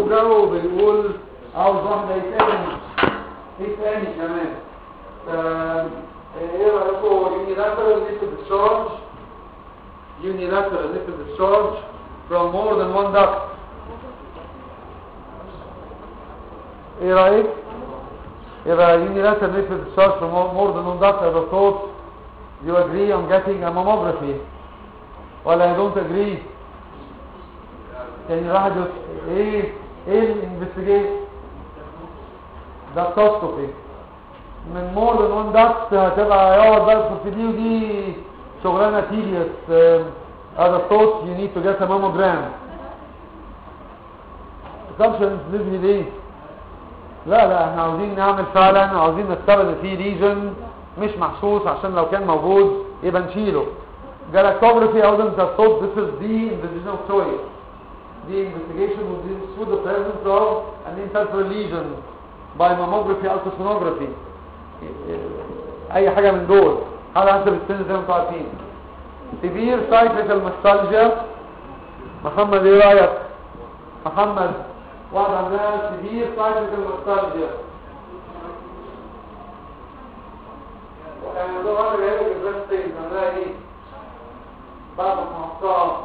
جو بيقول عاوز واحدة يتقدم ايه تاني كمان فا ايه رأيكم unilateral liquid discharge unilateral liquid discharge from more than one duct ايه رأيك يبقى unilateral liquid discharge from more more than one duct as a thought you agree on getting a mammography ولا you don't agree يعني الواحد يس- ايه ايه الانفستيجيت دكتوسكوبي من مور ذان وان دكت هتبقى يقعد بقى في دي ودي شغلانه تيديوس هذا الصوت يو نيد تو جيت ا ماموجرام assumptions نبني ليه لا لا احنا عاوزين نعمل فعلا عاوزين نستبعد ان في ليجن مش محسوس عشان لو كان موجود يبقى نشيله جالاكتوجرافي عاوز انت الصوت this is the investigation of choice the investigation would be through the presence of an interferon lesion by mammography ultrasonography اي حاجة من دول على حسب السن زي ما انتم عارفين severe cyclical nostalgia محمد ايه رايك محمد واحد عندها severe cyclical nostalgia يعني ده واحد جاي لك البريست ستيج عندها ايه بعد ما حصلها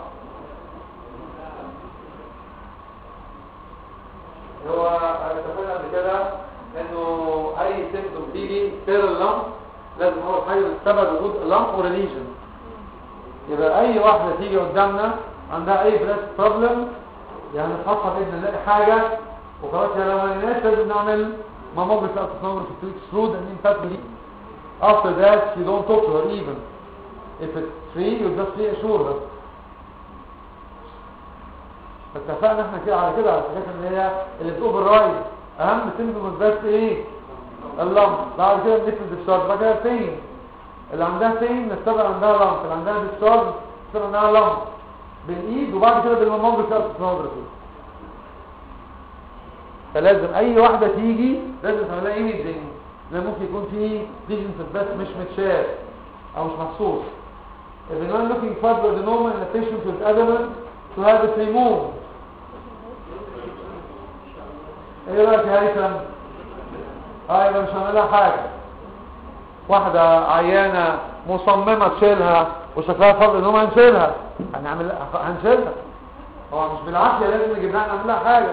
هو اتفقنا قبل كده انه اي سيمتوم تيجي سير اللمب لازم اول حاجه نستبعد وجود لمب وريليجن يبقى اي واحده تيجي قدامنا عندها اي بريست بروبلم يعني نفحصها باذن نلاقي حاجه وخلاص يعني لو ما لقيناش لازم نعمل ماموجرافي التراسونوجرافي تو اكسكلود ان انفاتولي after that you don't talk to her even if it's free you just reassure her فاتفقنا احنا كده على كده على الحاجات اللي هي اللي بتوفر رايد اهم سيمبتومز بس ايه اللمب بعد كده بنفرد الديسشارج بعد كده فين اللي عندها فين نستبعد عندها لمب اللي عندها ديسشارج نستبعد عندها لمب بالايد وبعد كده بالماموجرافي التراسونوجرافي فلازم اي واحده تيجي لازم تعملها ايميجنج لان ممكن يكون في ليجنز بس مش متشاف او مش محسوس If you're not looking for the adenoma in a patient with adamant to have it removed ايه رايك يا هيثم اه يبقى مش هنعملها حاجه واحده عيانه مصممه تشيلها وشكلها فرض ان هم هنشيلها هنعمل هنشيلها هو مش بالعافيه لازم نجيب لها نعمل لها حاجه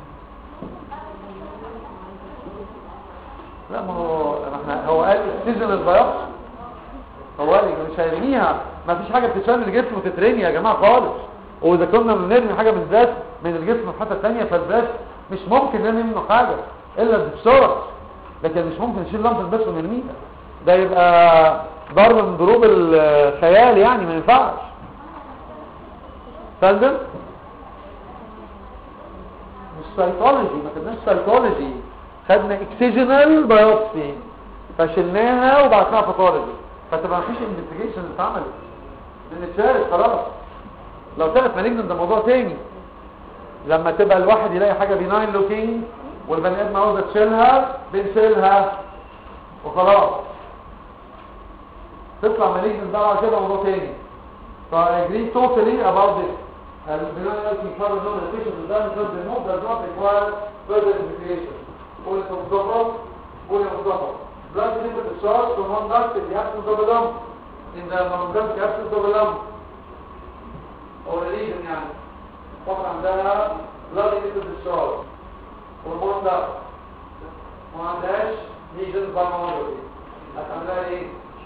لا ما هو ما احنا هو قال سيزون البياض هو قال مش هيرميها ما فيش حاجه بتتشال من الجسم وتترمي يا جماعه خالص واذا كنا بنرمي حاجه بالذات من الجسم في حته ثانيه فالذات مش ممكن نرمي منه حاجه الا بالشرط لكن مش ممكن نشيل لمبه بس ونرميها ده يبقى ضرب من ضروب الخيال يعني ما ينفعش فندم مش سايكولوجي ما خدناش سايكولوجي خدنا اكسجنال بايوبسي فشلناها وبعتناها باثولوجي فتبقى مفيش انفستيجيشن اتعملت لان اتشالت خلاص لو طلعت مالجنت ده موضوع تاني لما تبقى الواحد يلاقي حاجه بيناين لوكينج والبني ادم عاوزه تشيلها بنشيلها وخلاص تطلع مالجنت بقى بعد كده موضوع تاني ف I agree totally about this and the non-looking for the non-efficient is done because the move does not require further investigation قول انت مصطفى قول يا مصطفى blood liquid discharge from one duct in the absence of a lump in the mammographic absence of a lump or a lesion يعني واحدة عندها blood liquid discharge from one duct ما عندهاش lesions by mammography هتعملها ايه؟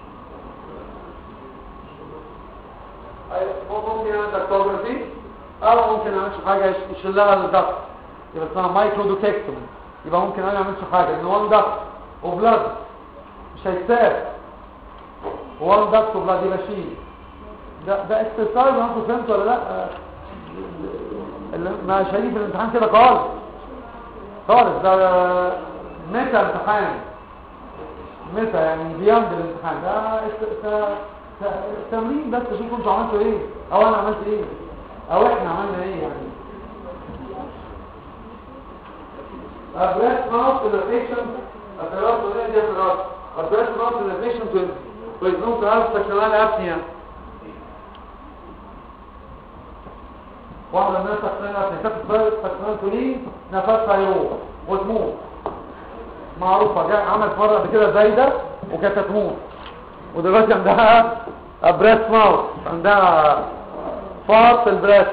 ممكن يعمل دكتوجرافي او ممكن يعملش حاجة يشيل لها الدكت يبقى اسمها مايكرودوكيكتومي يبقى ممكن انا اعملش حاجه ان وان دكت وبلاد مش هيتساب وان دكت وبلاد يبقى شيل ده ده اكسرسايز انتوا فهمتوا ولا لا اللي مش هيجي في الامتحان كده خالص خالص ده متى امتحان متى يعني بياند الامتحان ده است- ت- ت- تمرين بس شوفوا انتوا عملتوا ايه او انا عملت ايه او احنا عملنا ايه يعني A breast mouth dilation, a carotid diaphragm, a breast mouth dilation to, to is known to have sectional apnea. واحده من الناس تحصلها تنتفس فاكسنتولين نفسها يروح وتموت معروفه جاء عملت مره قبل كده زايده وكانت هتموت ودلوقتي عندها بريست ماوث عندها فار في البريست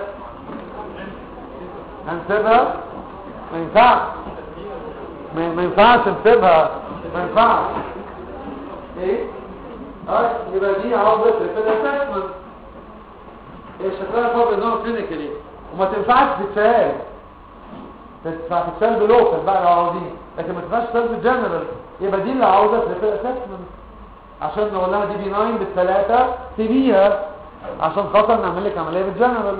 هنسيبها ما ينفعش ما ما ينفعش نسيبها ما ينفعش ايه اه يبقى دي عاوزه تريفل اسسمنت هي شكلها فرق ان هو كلينيكالي وما تنفعش تتشال تنفع تتشال بلوكال بقى لو عاوزين لكن ما تنفعش تتشال بالجنرال يبقى دي اللي عاوزه تريفل اسسمنت عشان نقول لها دي بي 9 بالثلاثه سيبيها عشان خاطر نعمل لك عمليه بالجنرال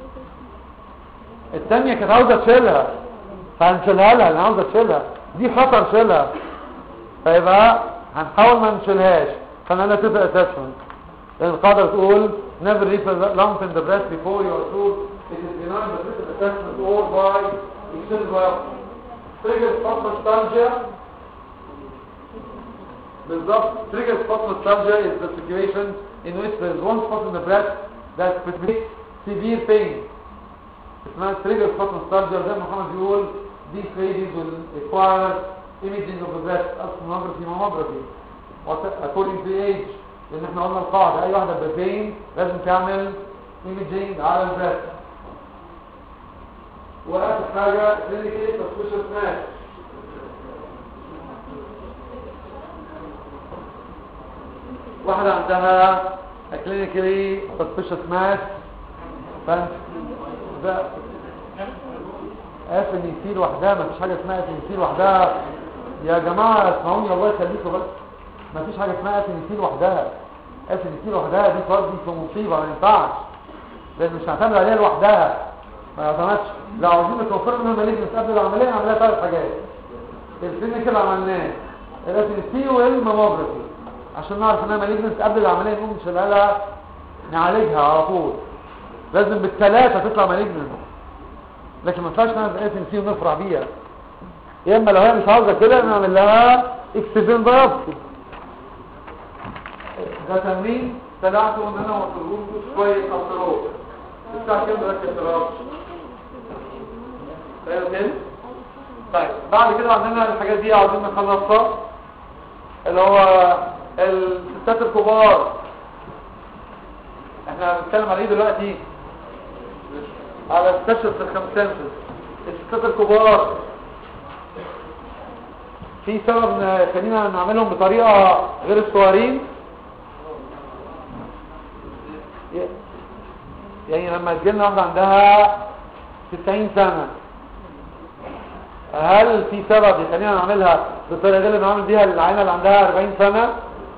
الثانيه كانت عاوزه تشيلها فهنشيلها لها انا عاوزه تشيلها دي خطر شيلها فيبقى هنحاول ما نشيلهاش فانا تبقى اسسمنت لان القاعده بتقول never leave a lump in the breast before you are sure it is benign but this assessment or by extended biopsy trigger spot nostalgia بالظبط trigger spot nostalgia is the situation in which there is one spot in the breast that specific severe pain اسمها trigger spot nostalgia زي ما محمد بيقول these ladies will require imaging of the breast sonography mammography What- according to age لان احنا قلنا القاعده اي واحده ببين لازم تعمل imaging على البريست واخر حاجه clinically suspicious mass واحده عندها clinically suspicious mass فانت ده اف ان سي لوحدها ما فيش حاجه اسمها اف ان سي لوحدها يا جماعه اسمعوني الله يخليكم بس ما فيش حاجه اسمها اف ان سي لوحدها اف ان سي لوحدها دي تودي في مصيبه ما ينفعش لان مش هنعتمد عليها لوحدها ما يعتمدش لو عاوزين نتوفر منها مالجنس قبل العمليه نعملها ثلاث حاجات الكلينيكال عملناه الاف ان سي والماموجرافي عشان نعرف انها مالجنس قبل العمليه نقوم نشيلها لها نعالجها على طول لازم بالثلاثه تطلع مالجنس لكن ما ينفعش نعمل اف ان سي ونفرح بيها يا اما لو هي مش عاوزه كده نعمل لها اكسجين بايوبسي ده تمرين طلعته ان انا وصلهولكوا شويه اثرات الساعه كام دلوقتي اثرات ايوه كده طيب بعد كده عندنا الحاجات دي عاوزين نخلصها اللي هو الستات الكبار احنا بنتكلم عليه دلوقتي على special circumstances الستات الكبار في سبب ن- خلينا نعملهم بطريقة غير الصغيرين ي- يعني لما تجيلنا واحدة عندها 90 سنة هل في سبب يخلينا نعملها بالطريقة دي اللي بنعمل بيها العينة اللي عندها 40 سنة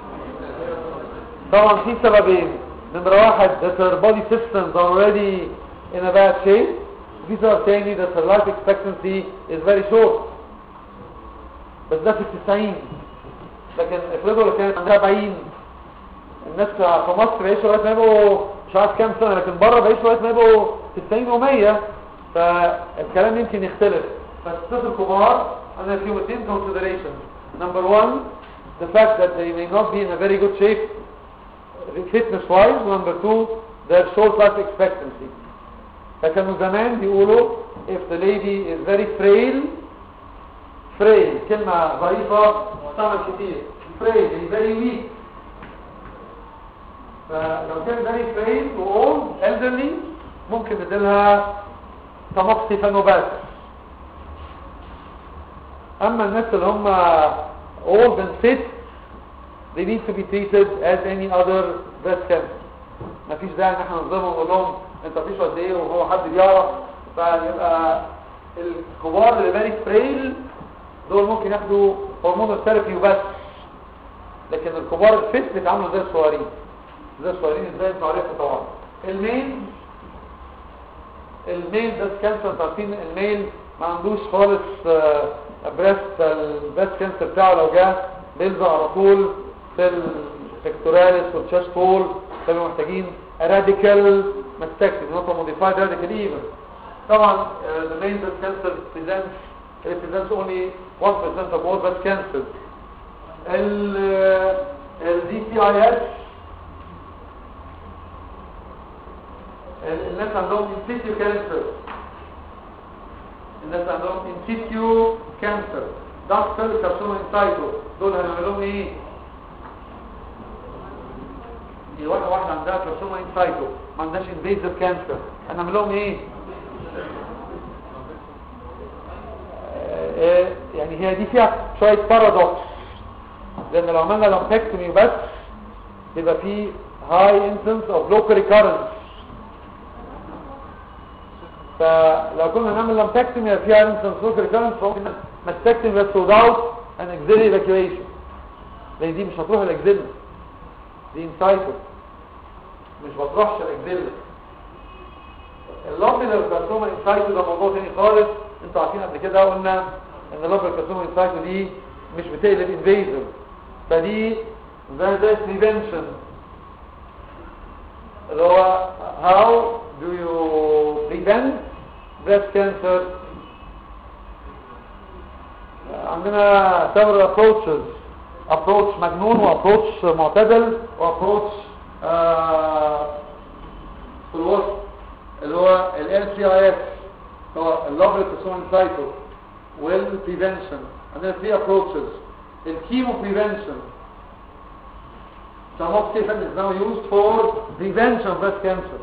طبعا في سببين نمرة واحد that her body systems are already in a bad shape في سبب تاني that her life expectancy is very short بس ده في التسعين لكن افرضوا لو كانت عندها 40 الناس في مصر بيعيشوا لغايه ما يبقوا مش عارف كام سنه لكن بره بيعيشوا لغايه ما يبقوا 90 و100 فالكلام يمكن يختلف فالستات الكبار انا في two considerations number one the fact that they may not be in a very good shape fitness wise number two their short life expectancy فكانوا زمان بيقولوا if the lady is very frail frail كلمة ضعيفة مستعمل كتير frail is very weak فلو كان very frail و old elderly ممكن نديلها تموكسيفانوبات اما الناس اللي هم old and fit they need to be treated as any other breast cancer مفيش داعي ان احنا نظلمهم ونقول لهم انت هتعيش قد ايه وهو حد بيعرف فيبقى الكبار اللي فيري فريل دول ممكن ياخدوا هرمون ثيرابي وبس لكن الكبار الفت بيتعاملوا زي الصغيرين زي الصغيرين ازاي انتوا عارفين طبعا المين الميل ده كانسر عارفين الميل ما عندوش خالص بريست البريست كانسر بتاعه لو جه بيلزق على طول في الفيكتوراليس والتشاست بول فبقوا محتاجين راديكال ماستكتومي نوت موديفايد راديكال ايفن طبعا the main breast cancer presents represents only 1% of all breast cancers ال ال DCIS ال- الناس عندهم انسيتيو كانسر الناس عندهم انسيتيو كانسر دكتور كارسوما انسايتو دول هنعمل لهم ايه هي واحده واحده عندها كارسوما انسايتو ما عندهاش انفيزيف كانسر هنعمل لهم ايه آه، آه، يعني هي دي فيها شويه بارادوكس لان لو عملنا لامبكتومي بس يبقى في هاي انسنس اوف لوكال ريكارنس فلو كنا نعمل لامبكتومي يبقى فيها انسنس لوكال ريكارنس فممكن ماستكتومي بس without an axillary evacuation لان دي مش هتروح الاكزيلا دي انسايتو مش بتروحش الاكزيلا اللوبيلر كارسوما انسايتو ده موضوع تاني خالص انتوا عارفين قبل كده قلنا ان اللوبيلر كارسوما انسايتو دي مش بتقلب انفيزيف فدي زي زي بريفنشن اللي هو how do you prevent breast cancer عندنا several approaches approach مجنون وapproach معتدل وapproach آه في الوسط اللي هو ال LCIS هو اللوبل كارسوما سايتو والبريفنشن عندنا three approaches الكيمو بريفنشن tamoxifen is now used for prevention of breast cancer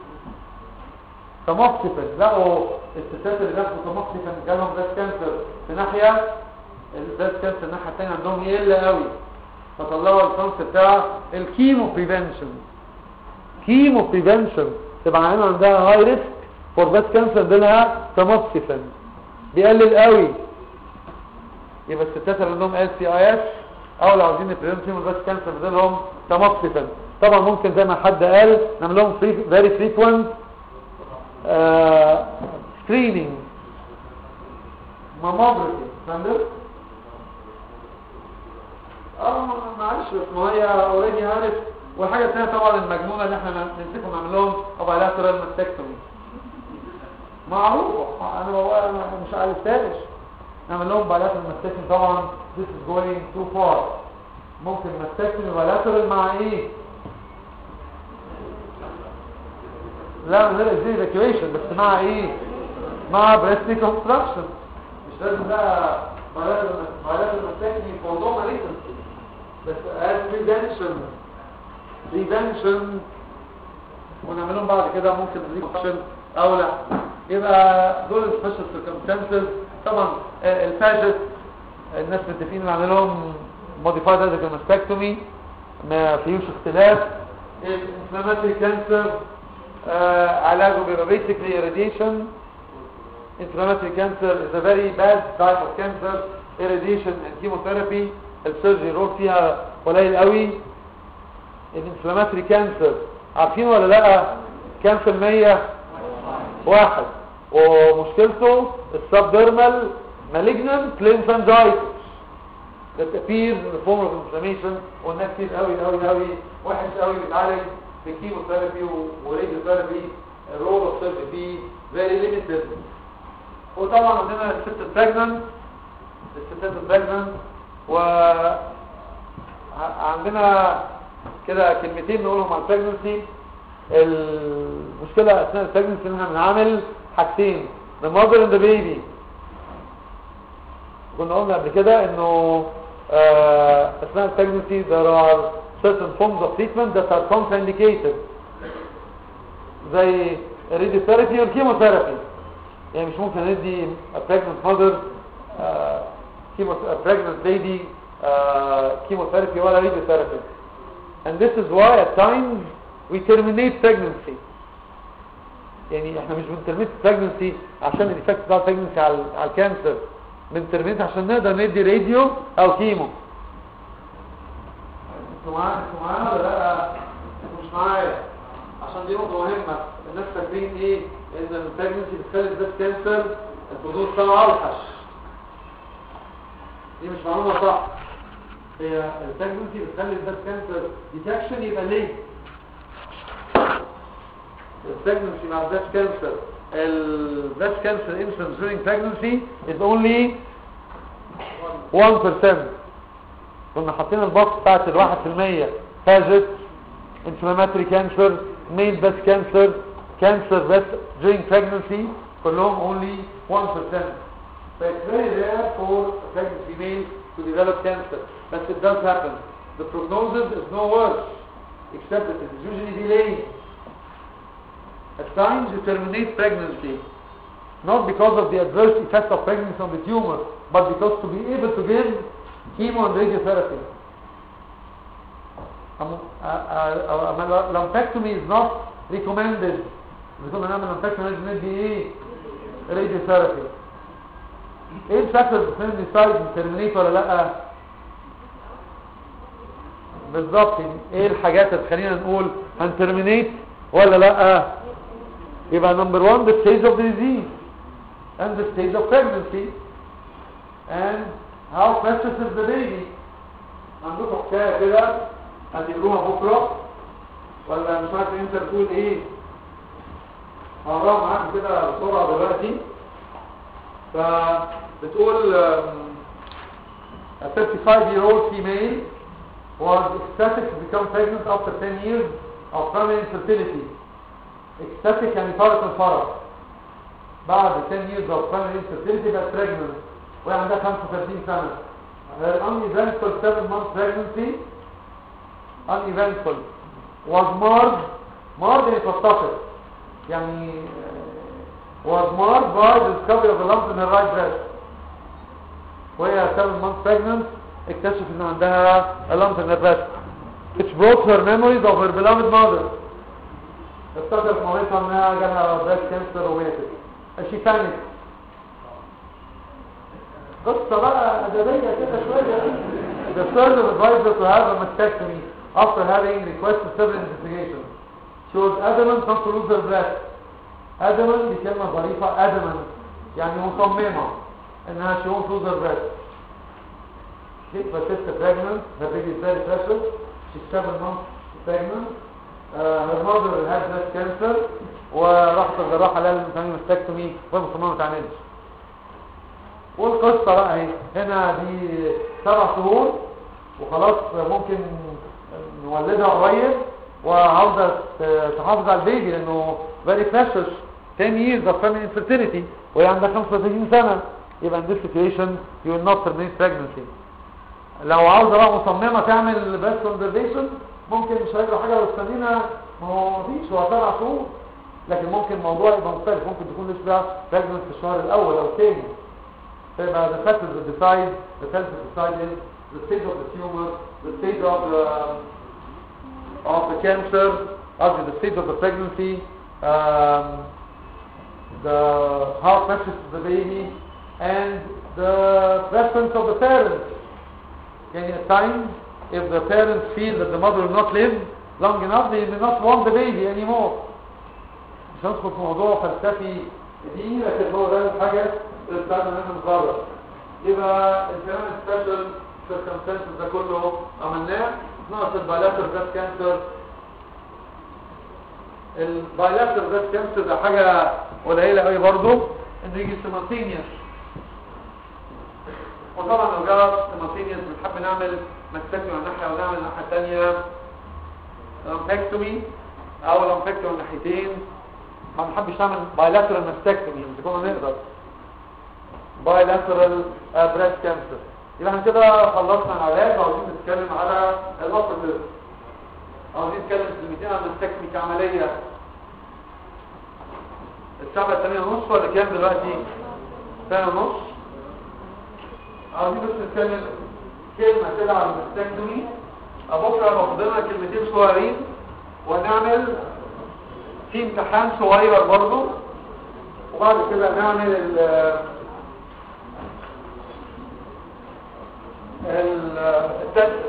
tamoxifen لقوا الستات اللي بياخدوا tamoxifen جالهم breast cancer في ناحية البريست كانسر الناحية التانية عندهم يقل قوي فطلعوا الكونسيبت بتاع الكيمو بريفنشن كيمو بريفنشن تبقى عينها عندها هاي ريسك فور بريست كانسر ديلها tamoxifen بيقلل قوي يبقى الستات اللي عندهم ال سي اي اس او لو عايزين نبريفنت فيهم البريست كانسر بدلهم تاموكسيفين طبعا ممكن زي ما حد قال نعمل لهم فيري فريكوينت سكريننج ماموجرافي فاهم اه معلش بس ما هي اوريدي عارف والحاجه الثانيه طبعا المجنونه اللي احنا نمسكهم نعمل لهم اوبايلاترال ماستكتومي معروفه انا بقول انا مش عارفهاش نعمل لهم بايلاترال ماستكتومي طبعا this is going too far ممكن ماستكتومي بايلاترال مع ايه لا من غير ازاي evacuation بس مع ايه مع breast reconstruction مش لازم بقى بايلاترال ماستكتومي for no malignancy بس as prevention prevention ونعمل لهم بعد كده ممكن reconstruction او لا يبقى دول السبيشال circumstances طبعا آه، الفاجت الناس متفقين نعمل لهم موديفايد راديكال ماستكتومي ما فيهوش اختلاف الانفلاماتوري كانسر علاجه بيبقى basically irradiation inflammatory cancer is a very bad type of cancer irradiation and chemotherapy السيرجي رول فيها قليل قوي الانفلاماتوري كانسر عارفين ولا لا كام في المية واحد ومشكلته السبدرمال malignant lymphangitis that appears in the form of inflammation والناس كتير قوي قوي قوي وحش قوي بيتعالج بكيموثيرابي وراديوثيرابي الرول اوف سيرجري فيه very limited وطبعا عندنا الست البريجننت الستات البريجننت و ع- عندنا كده كلمتين نقولهم عن البريجننسي المشكلة أثناء البريجننسي إن احنا بنعمل حاجتين the mother and the baby كنا قلنا قبل كده إنه آه، أثناء البريجننسي there are certain forms of treatment that are contraindicated زي الراديوثيرابي والكيموثيرابي يعني مش ممكن ندي a pregnant mother آه، chemo a pregnant lady آه، chemotherapy ولا radiotherapy and this is why at times we terminate pregnancy يعني احنا مش بنترميت pregnancy عشان الايفكت بتاع pregnancy على على الكانسر بنترميت عشان نقدر ندي راديو او كيمو انتوا معايا انتوا معايا ولا لا انتوا مش معايا عشان دي نقطه مهمه الناس فاكرين ايه ان البريجنسي بتخلي البريست كانسر الحدود بتاعه اوحش دي مش معلومه صح هي البريجنسي بتخلي البريست كانسر ديتكشن يبقى ليه البريجنسي مع البريست كانسر البريست كانسر incidence during pregnancy is only 1% كنا حاطين البوكس بتاعت الواحد في المية فاجت inflammatory cancer main breast cancer cancer breast during pregnancy كلهم only 1% So it's very rare for a pregnant female to develop cancer but it does happen the prognosis is no worse except that it is usually delayed at times you terminate pregnancy not because of the adverse effect of pregnancy on the tumor but because to be able to give chemo and radiotherapy a lumpectomy is not recommended بيكون هنعمل lumpectomy لازم ندي ايه radiotherapy ايه الفاكتورز بتخلي النسايد ترمينيت ولا لا بالظبط ايه الحاجات اللي تخلينا نقول هنترمينيت ولا لا يبقى نمبر 1 the stage of the disease and the stage of pregnancy and how precious is the baby عندكم حكايه كده هتقولوها بكره ولا مش عارف انت بتقول ايه هقراها معاكم كده بسرعه دلوقتي فبتقول um, a 35 year old female was ecstatic to become pregnant after 10 years of primary infertility ecstatic يعني طارق الفرح بعد 10 years of primary infertility بقت pregnant وهي عندها 35 سنة her uneventful 7 month pregnancy uneventful was marred marred يعني اتوسطت يعني was marred by the discovery of a lump in her right breast وهي 7 months pregnant اكتشف ان عندها a lump in her breast which brought her memories of her beloved mother افتكرت مامتها انها جالها breast cancer وماتت she panicked قصة بقى أدبية كده شوية The surgeon advised her to have a mastectomy after having requested several investigations. She was adamant not to lose her breast. Adamant دي كلمة ظريفة adamant يعني مصممة انها she won't lose her breast. She persisted pregnant, her baby is very precious. She's seven months pregnant. Uh, her mother had breast cancer وراحت الجراحة لازم تعمل مستكتومي وهي مصممة ما تعملش. والقصة بقى اهي هنا دي سبع شهور وخلاص ممكن نولدها قريب وعاوزة تحافظ على البيبي لانه very precious 10 years of family infertility وهي عندها 35 سنة يبقى in this situation you will not terminate pregnancy لو عاوزة بقى مصممة تعمل breast conservation ممكن مش هيجرى حاجة لو استنينا ما هو مفيش هو سبع شهور لكن ممكن الموضوع يبقى مختلف ممكن تكون لسه pregnant في الشهر الاول او الثاني فيبقى the factors that decide the health of decide is the stage of the tumor, the stage of the of the cancer, actually the stage of the pregnancy, um, the how precious is the baby, and the preference of the parents. Yani at times, if the parents feel that the mother will not live long enough, they may not want the baby anymore. مش هندخل في موضوع فلسفي دي لكن هو ده الحاجة اللي بتاعنا ان احنا نقرر يبقى الكلام السبيشال سيركمستانسز ده كله عملناه ناقص البايلاتر بريست كانسر البايلاتر بريست كانسر ده حاجة قليلة قوي برضه انه يجي سيمالتينيوس وطبعا لو جرى سيمالتينيوس بنحب نعمل ماستكتومي على ناحية ونعمل الناحية الثانية لامبكتومي او لامبكتومي من ناحيتين ما بنحبش نعمل بايلاترال ماستكتومي بس كنا نقدر بايلاترال بريست كانسر يبقى احنا كده خلصنا العلاج وعاوزين نتكلم على الاوبريتيف عاوزين نتكلم كلمتين عن التكنيك كعمليه الساعه الثانية ونص ولا كام دلوقتي ثانية ونص عاوزين بس نتكلم كلمة كده عن المستكتومي بكرة باخد لنا كلمتين صغيرين ونعمل في امتحان صغير برضه وبعد كده نعمل ال التست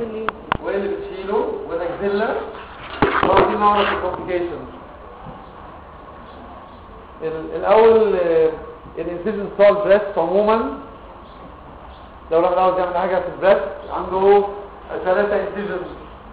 اللي وايه اللي بتشيله والاكزيلا عاوزين نعرف الكومبليكيشنز الاول الانسيجن سول بريست عموما لو الواحد عاوز يعمل حاجه في البريست عنده ثلاثه انسيجنز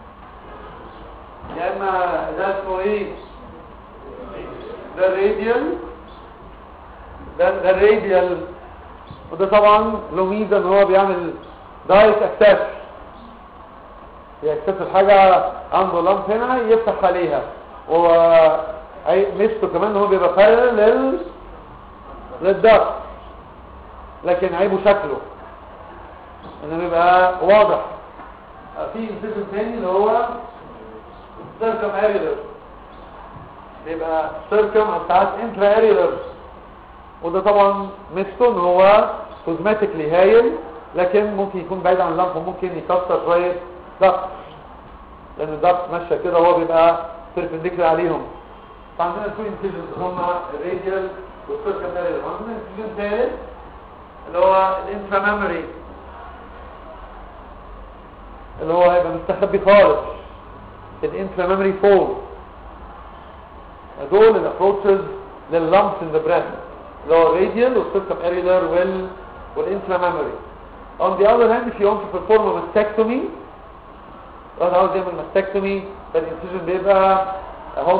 يا اما ده اسمه ايه ده الراديال ده ده الراديال وده طبعا له ميزه ان هو بيعمل دايركت اكسس يكتسب الحاجة عنده لمب هنا يفتح عليها و اي ميزته كمان ان هو بيبقى parallel لل للدق لكن عيبه شكله انه بيبقى واضح في انسيجن تاني اللي هو سيركم اريلر بيبقى سيركم او ساعات انترا اريلر وده طبعا ميزته ان هو كوزماتيكلي هايل لكن ممكن يكون بعيد عن اللمب وممكن يكسر شويه ضغط لان الضغط ماشيه كده وهو بيبقى بيربنديكولار عليهم فعندنا تو انسيجنز هما الراديال والسيركمبيريال عندنا انسيجن ثالث اللي هو الانترا ميموري اللي هو هيبقى مستخبي خالص الانترا ميموري فول دول الابروتشز لللمبس ان ذا بريست اللي هو الراديال والسيركمبيريال وال والانترا ميموري on the other hand if you want to perform a mastectomy لو عاوز يعمل ماستكتومي فالانسيجن بيبقى اهو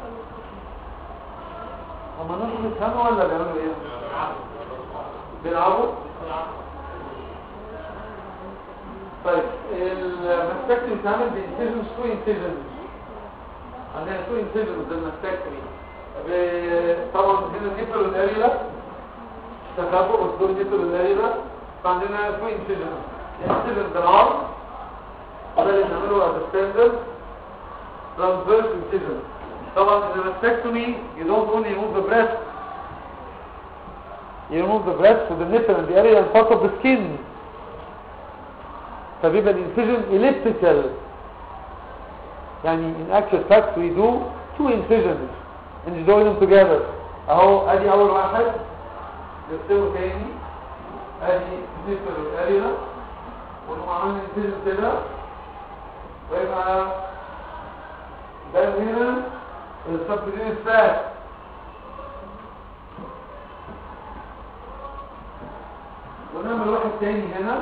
هما الناس بيفهموا ولا بيعملوا ايه؟ بيلعبوا؟ طيب الماستكتومي بتعمل بانسيجنز تو انسيجنز عندنا تو انسيجنز للماستكتومي طبعا هنا النيبل والاريلا تخبوا بس دول النيبل والاريلا فعندنا تو انسيجنز انسيجن بالعرض وده اللي بنعمله as a standard transverse incision طبعا in the mastectomy you don't only remove the breast you remove the breast with the nipple and the area and part of the skin فبيبقى الانسيجن elliptical يعني in actual fact we do two incisions and join them together اهو ادي اول واحد نرسمه تاني ادي nipple والاريا ونقوم عاملين انسيجن كده ويبقى ده هنا السبتين الثالث ونعمل واحد تاني هنا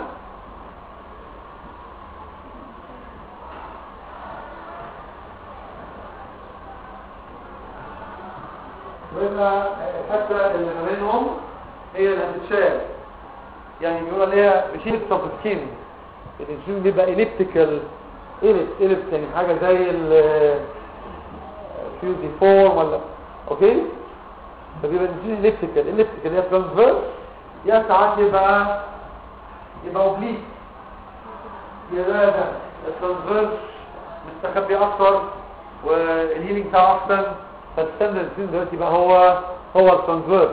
ويبقى حتى اللي ما بينهم هي اللي هتتشال يعني بيقولوا عليها بشيل السبسكين الانسولين بيبقى اليبتيكال اليبت اليبت يعني حاجه زي ال فيوزي فورم ولا اوكي فبيبقى الانسولين اليبتيكال اليبتيكال هي ترانسفيرس يا ساعات يبقى يبقى اوبليك يا ده ده الترانسفيرس مستخبي اكتر والهيلينج بتاعه احسن فالستاندرد الانسولين دلوقتي بقى هو هو الترانسفيرس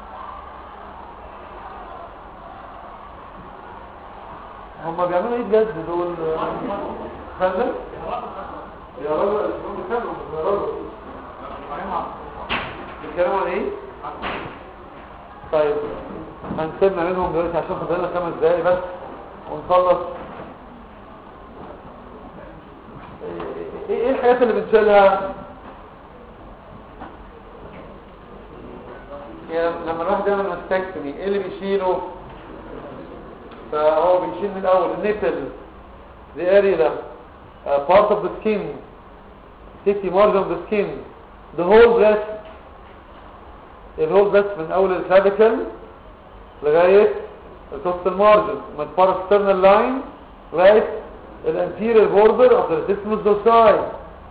هم بيعملوا ايه بجد دول فندم يا راجل هم بيتكلموا يا راجل بيتكلموا عن ايه طيب هنسيبنا منهم دلوقتي عشان فاضل لنا خمس دقايق بس ونخلص ايه ايه الحاجات اللي بنشيلها يعني لما الواحد يعمل ماستكتومي ايه اللي بيشيله فهو بيشيل من الاول النيبل the area uh, part of the skin city margin of the skin the whole breast الهول breast من اول الكلافيكل لغاية التوستال مارجن من الباراسترنال لاين لغاية الانتيرير بوردر of the dismus dorsi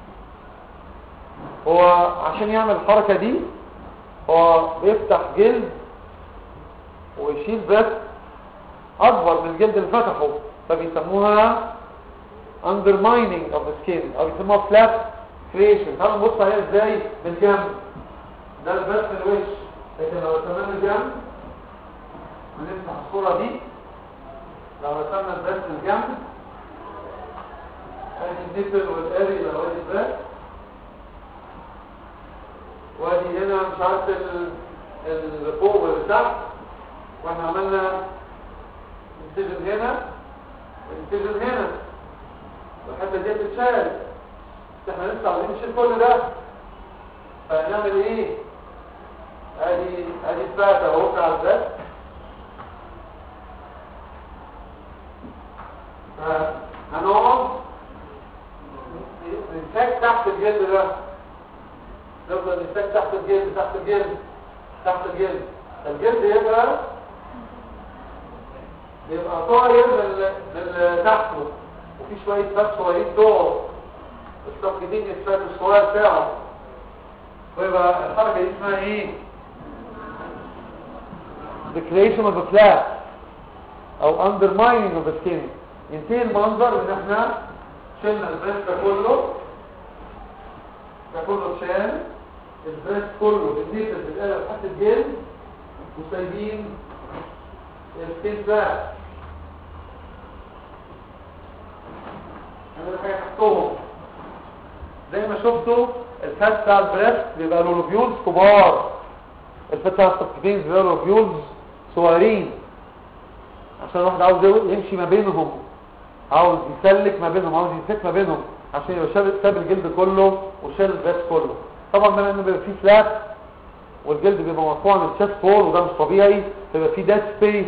هو عشان يعمل الحركة دي هو بيفتح جلد ويشيل بريست اكبر من الجلد اللي فتحه فبيسموها undermining of the skin او بيسموها flap creation تعالوا نبص عليها ازاي بالجنب ده البس الوش لكن لو رسمنا الجنب ونفتح الصورة دي لو رسمنا البس الجنب ادي النيبل والاري لو ادي البس وادي هنا مش عارف اللي فوق واللي تحت واحنا عملنا انتجن هنا انتجن هنا والحته دي بتتشال احنا لسه عاوزين نشيل كل ده فنعمل ايه ادي ادي الفات اهو على الباب هنقعد نمسك تحت الجلد ده نفضل نمسك تحت الجلد تحت الجلد تحت الجلد الجلد يبقى يبقى طاير من من تحته وفي شويه فات صغيرين دول التقييدين الفات الصغير بتاعه ويبقى الحركه دي اسمها ايه the creation of a flap او undermining of the skin ينتهي المنظر ان احنا شلنا البريست ده كله ده كله اتشال البريست كله بالنسبه بالقلم تحت الجلد وسايبين السكين فلات هنعمل حاجه تحتهم زي ما شفتوا الفات بتاع البريست بيبقى له لوبيولز كبار الفات بتاع السكتين بيبقى له لوبيولز صغيرين عشان الواحد عاوز يمشي ما بينهم عاوز يسلك ما بينهم عاوز يمسك ما بينهم عشان يبقى شاب ساب الجلد كله وشال الباس كله طبعا بما انه بيبقى فيه فلات والجلد بيبقى مرفوع من الشاست فول وده مش طبيعي فيبقى فيه دات سبيس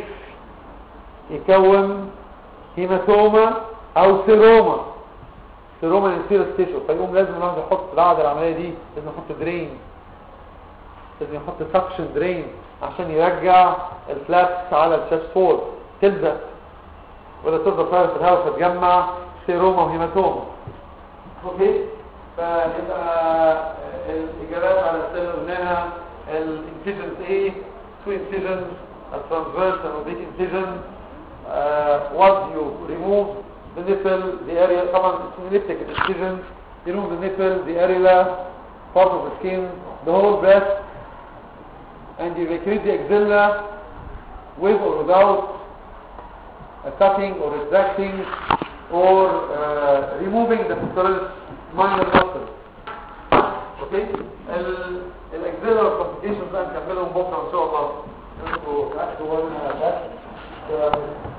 يكون هيماتوما او سيروما سيروما يصير التيشو فيقوم لازم الواحد يحط بعد العمليه دي لازم يحط درين لازم يحط سكشن درين عشان يرجع الفلابس على الشاست فول تلزق ولا تفضل طاير في الهواء فتجمع سيروما وهيماتوما اوكي فيبقى الاجابات على الاسئله اللي قلناها الانسيجنز ايه تو انسيجنز الترانسفيرس and oblique incision uh, once you remove the nipple the area طبعا it's an elliptic incision you remove the nipple the areola part of the skin the whole breast and you recreate the axilla with or without uh, cutting or extracting or uh, removing the pectoralis minor muscle. Okay? الاكزيلر complications بقى نكملهم بكره ان شاء الله. انتوا تاخدوا بالنا بس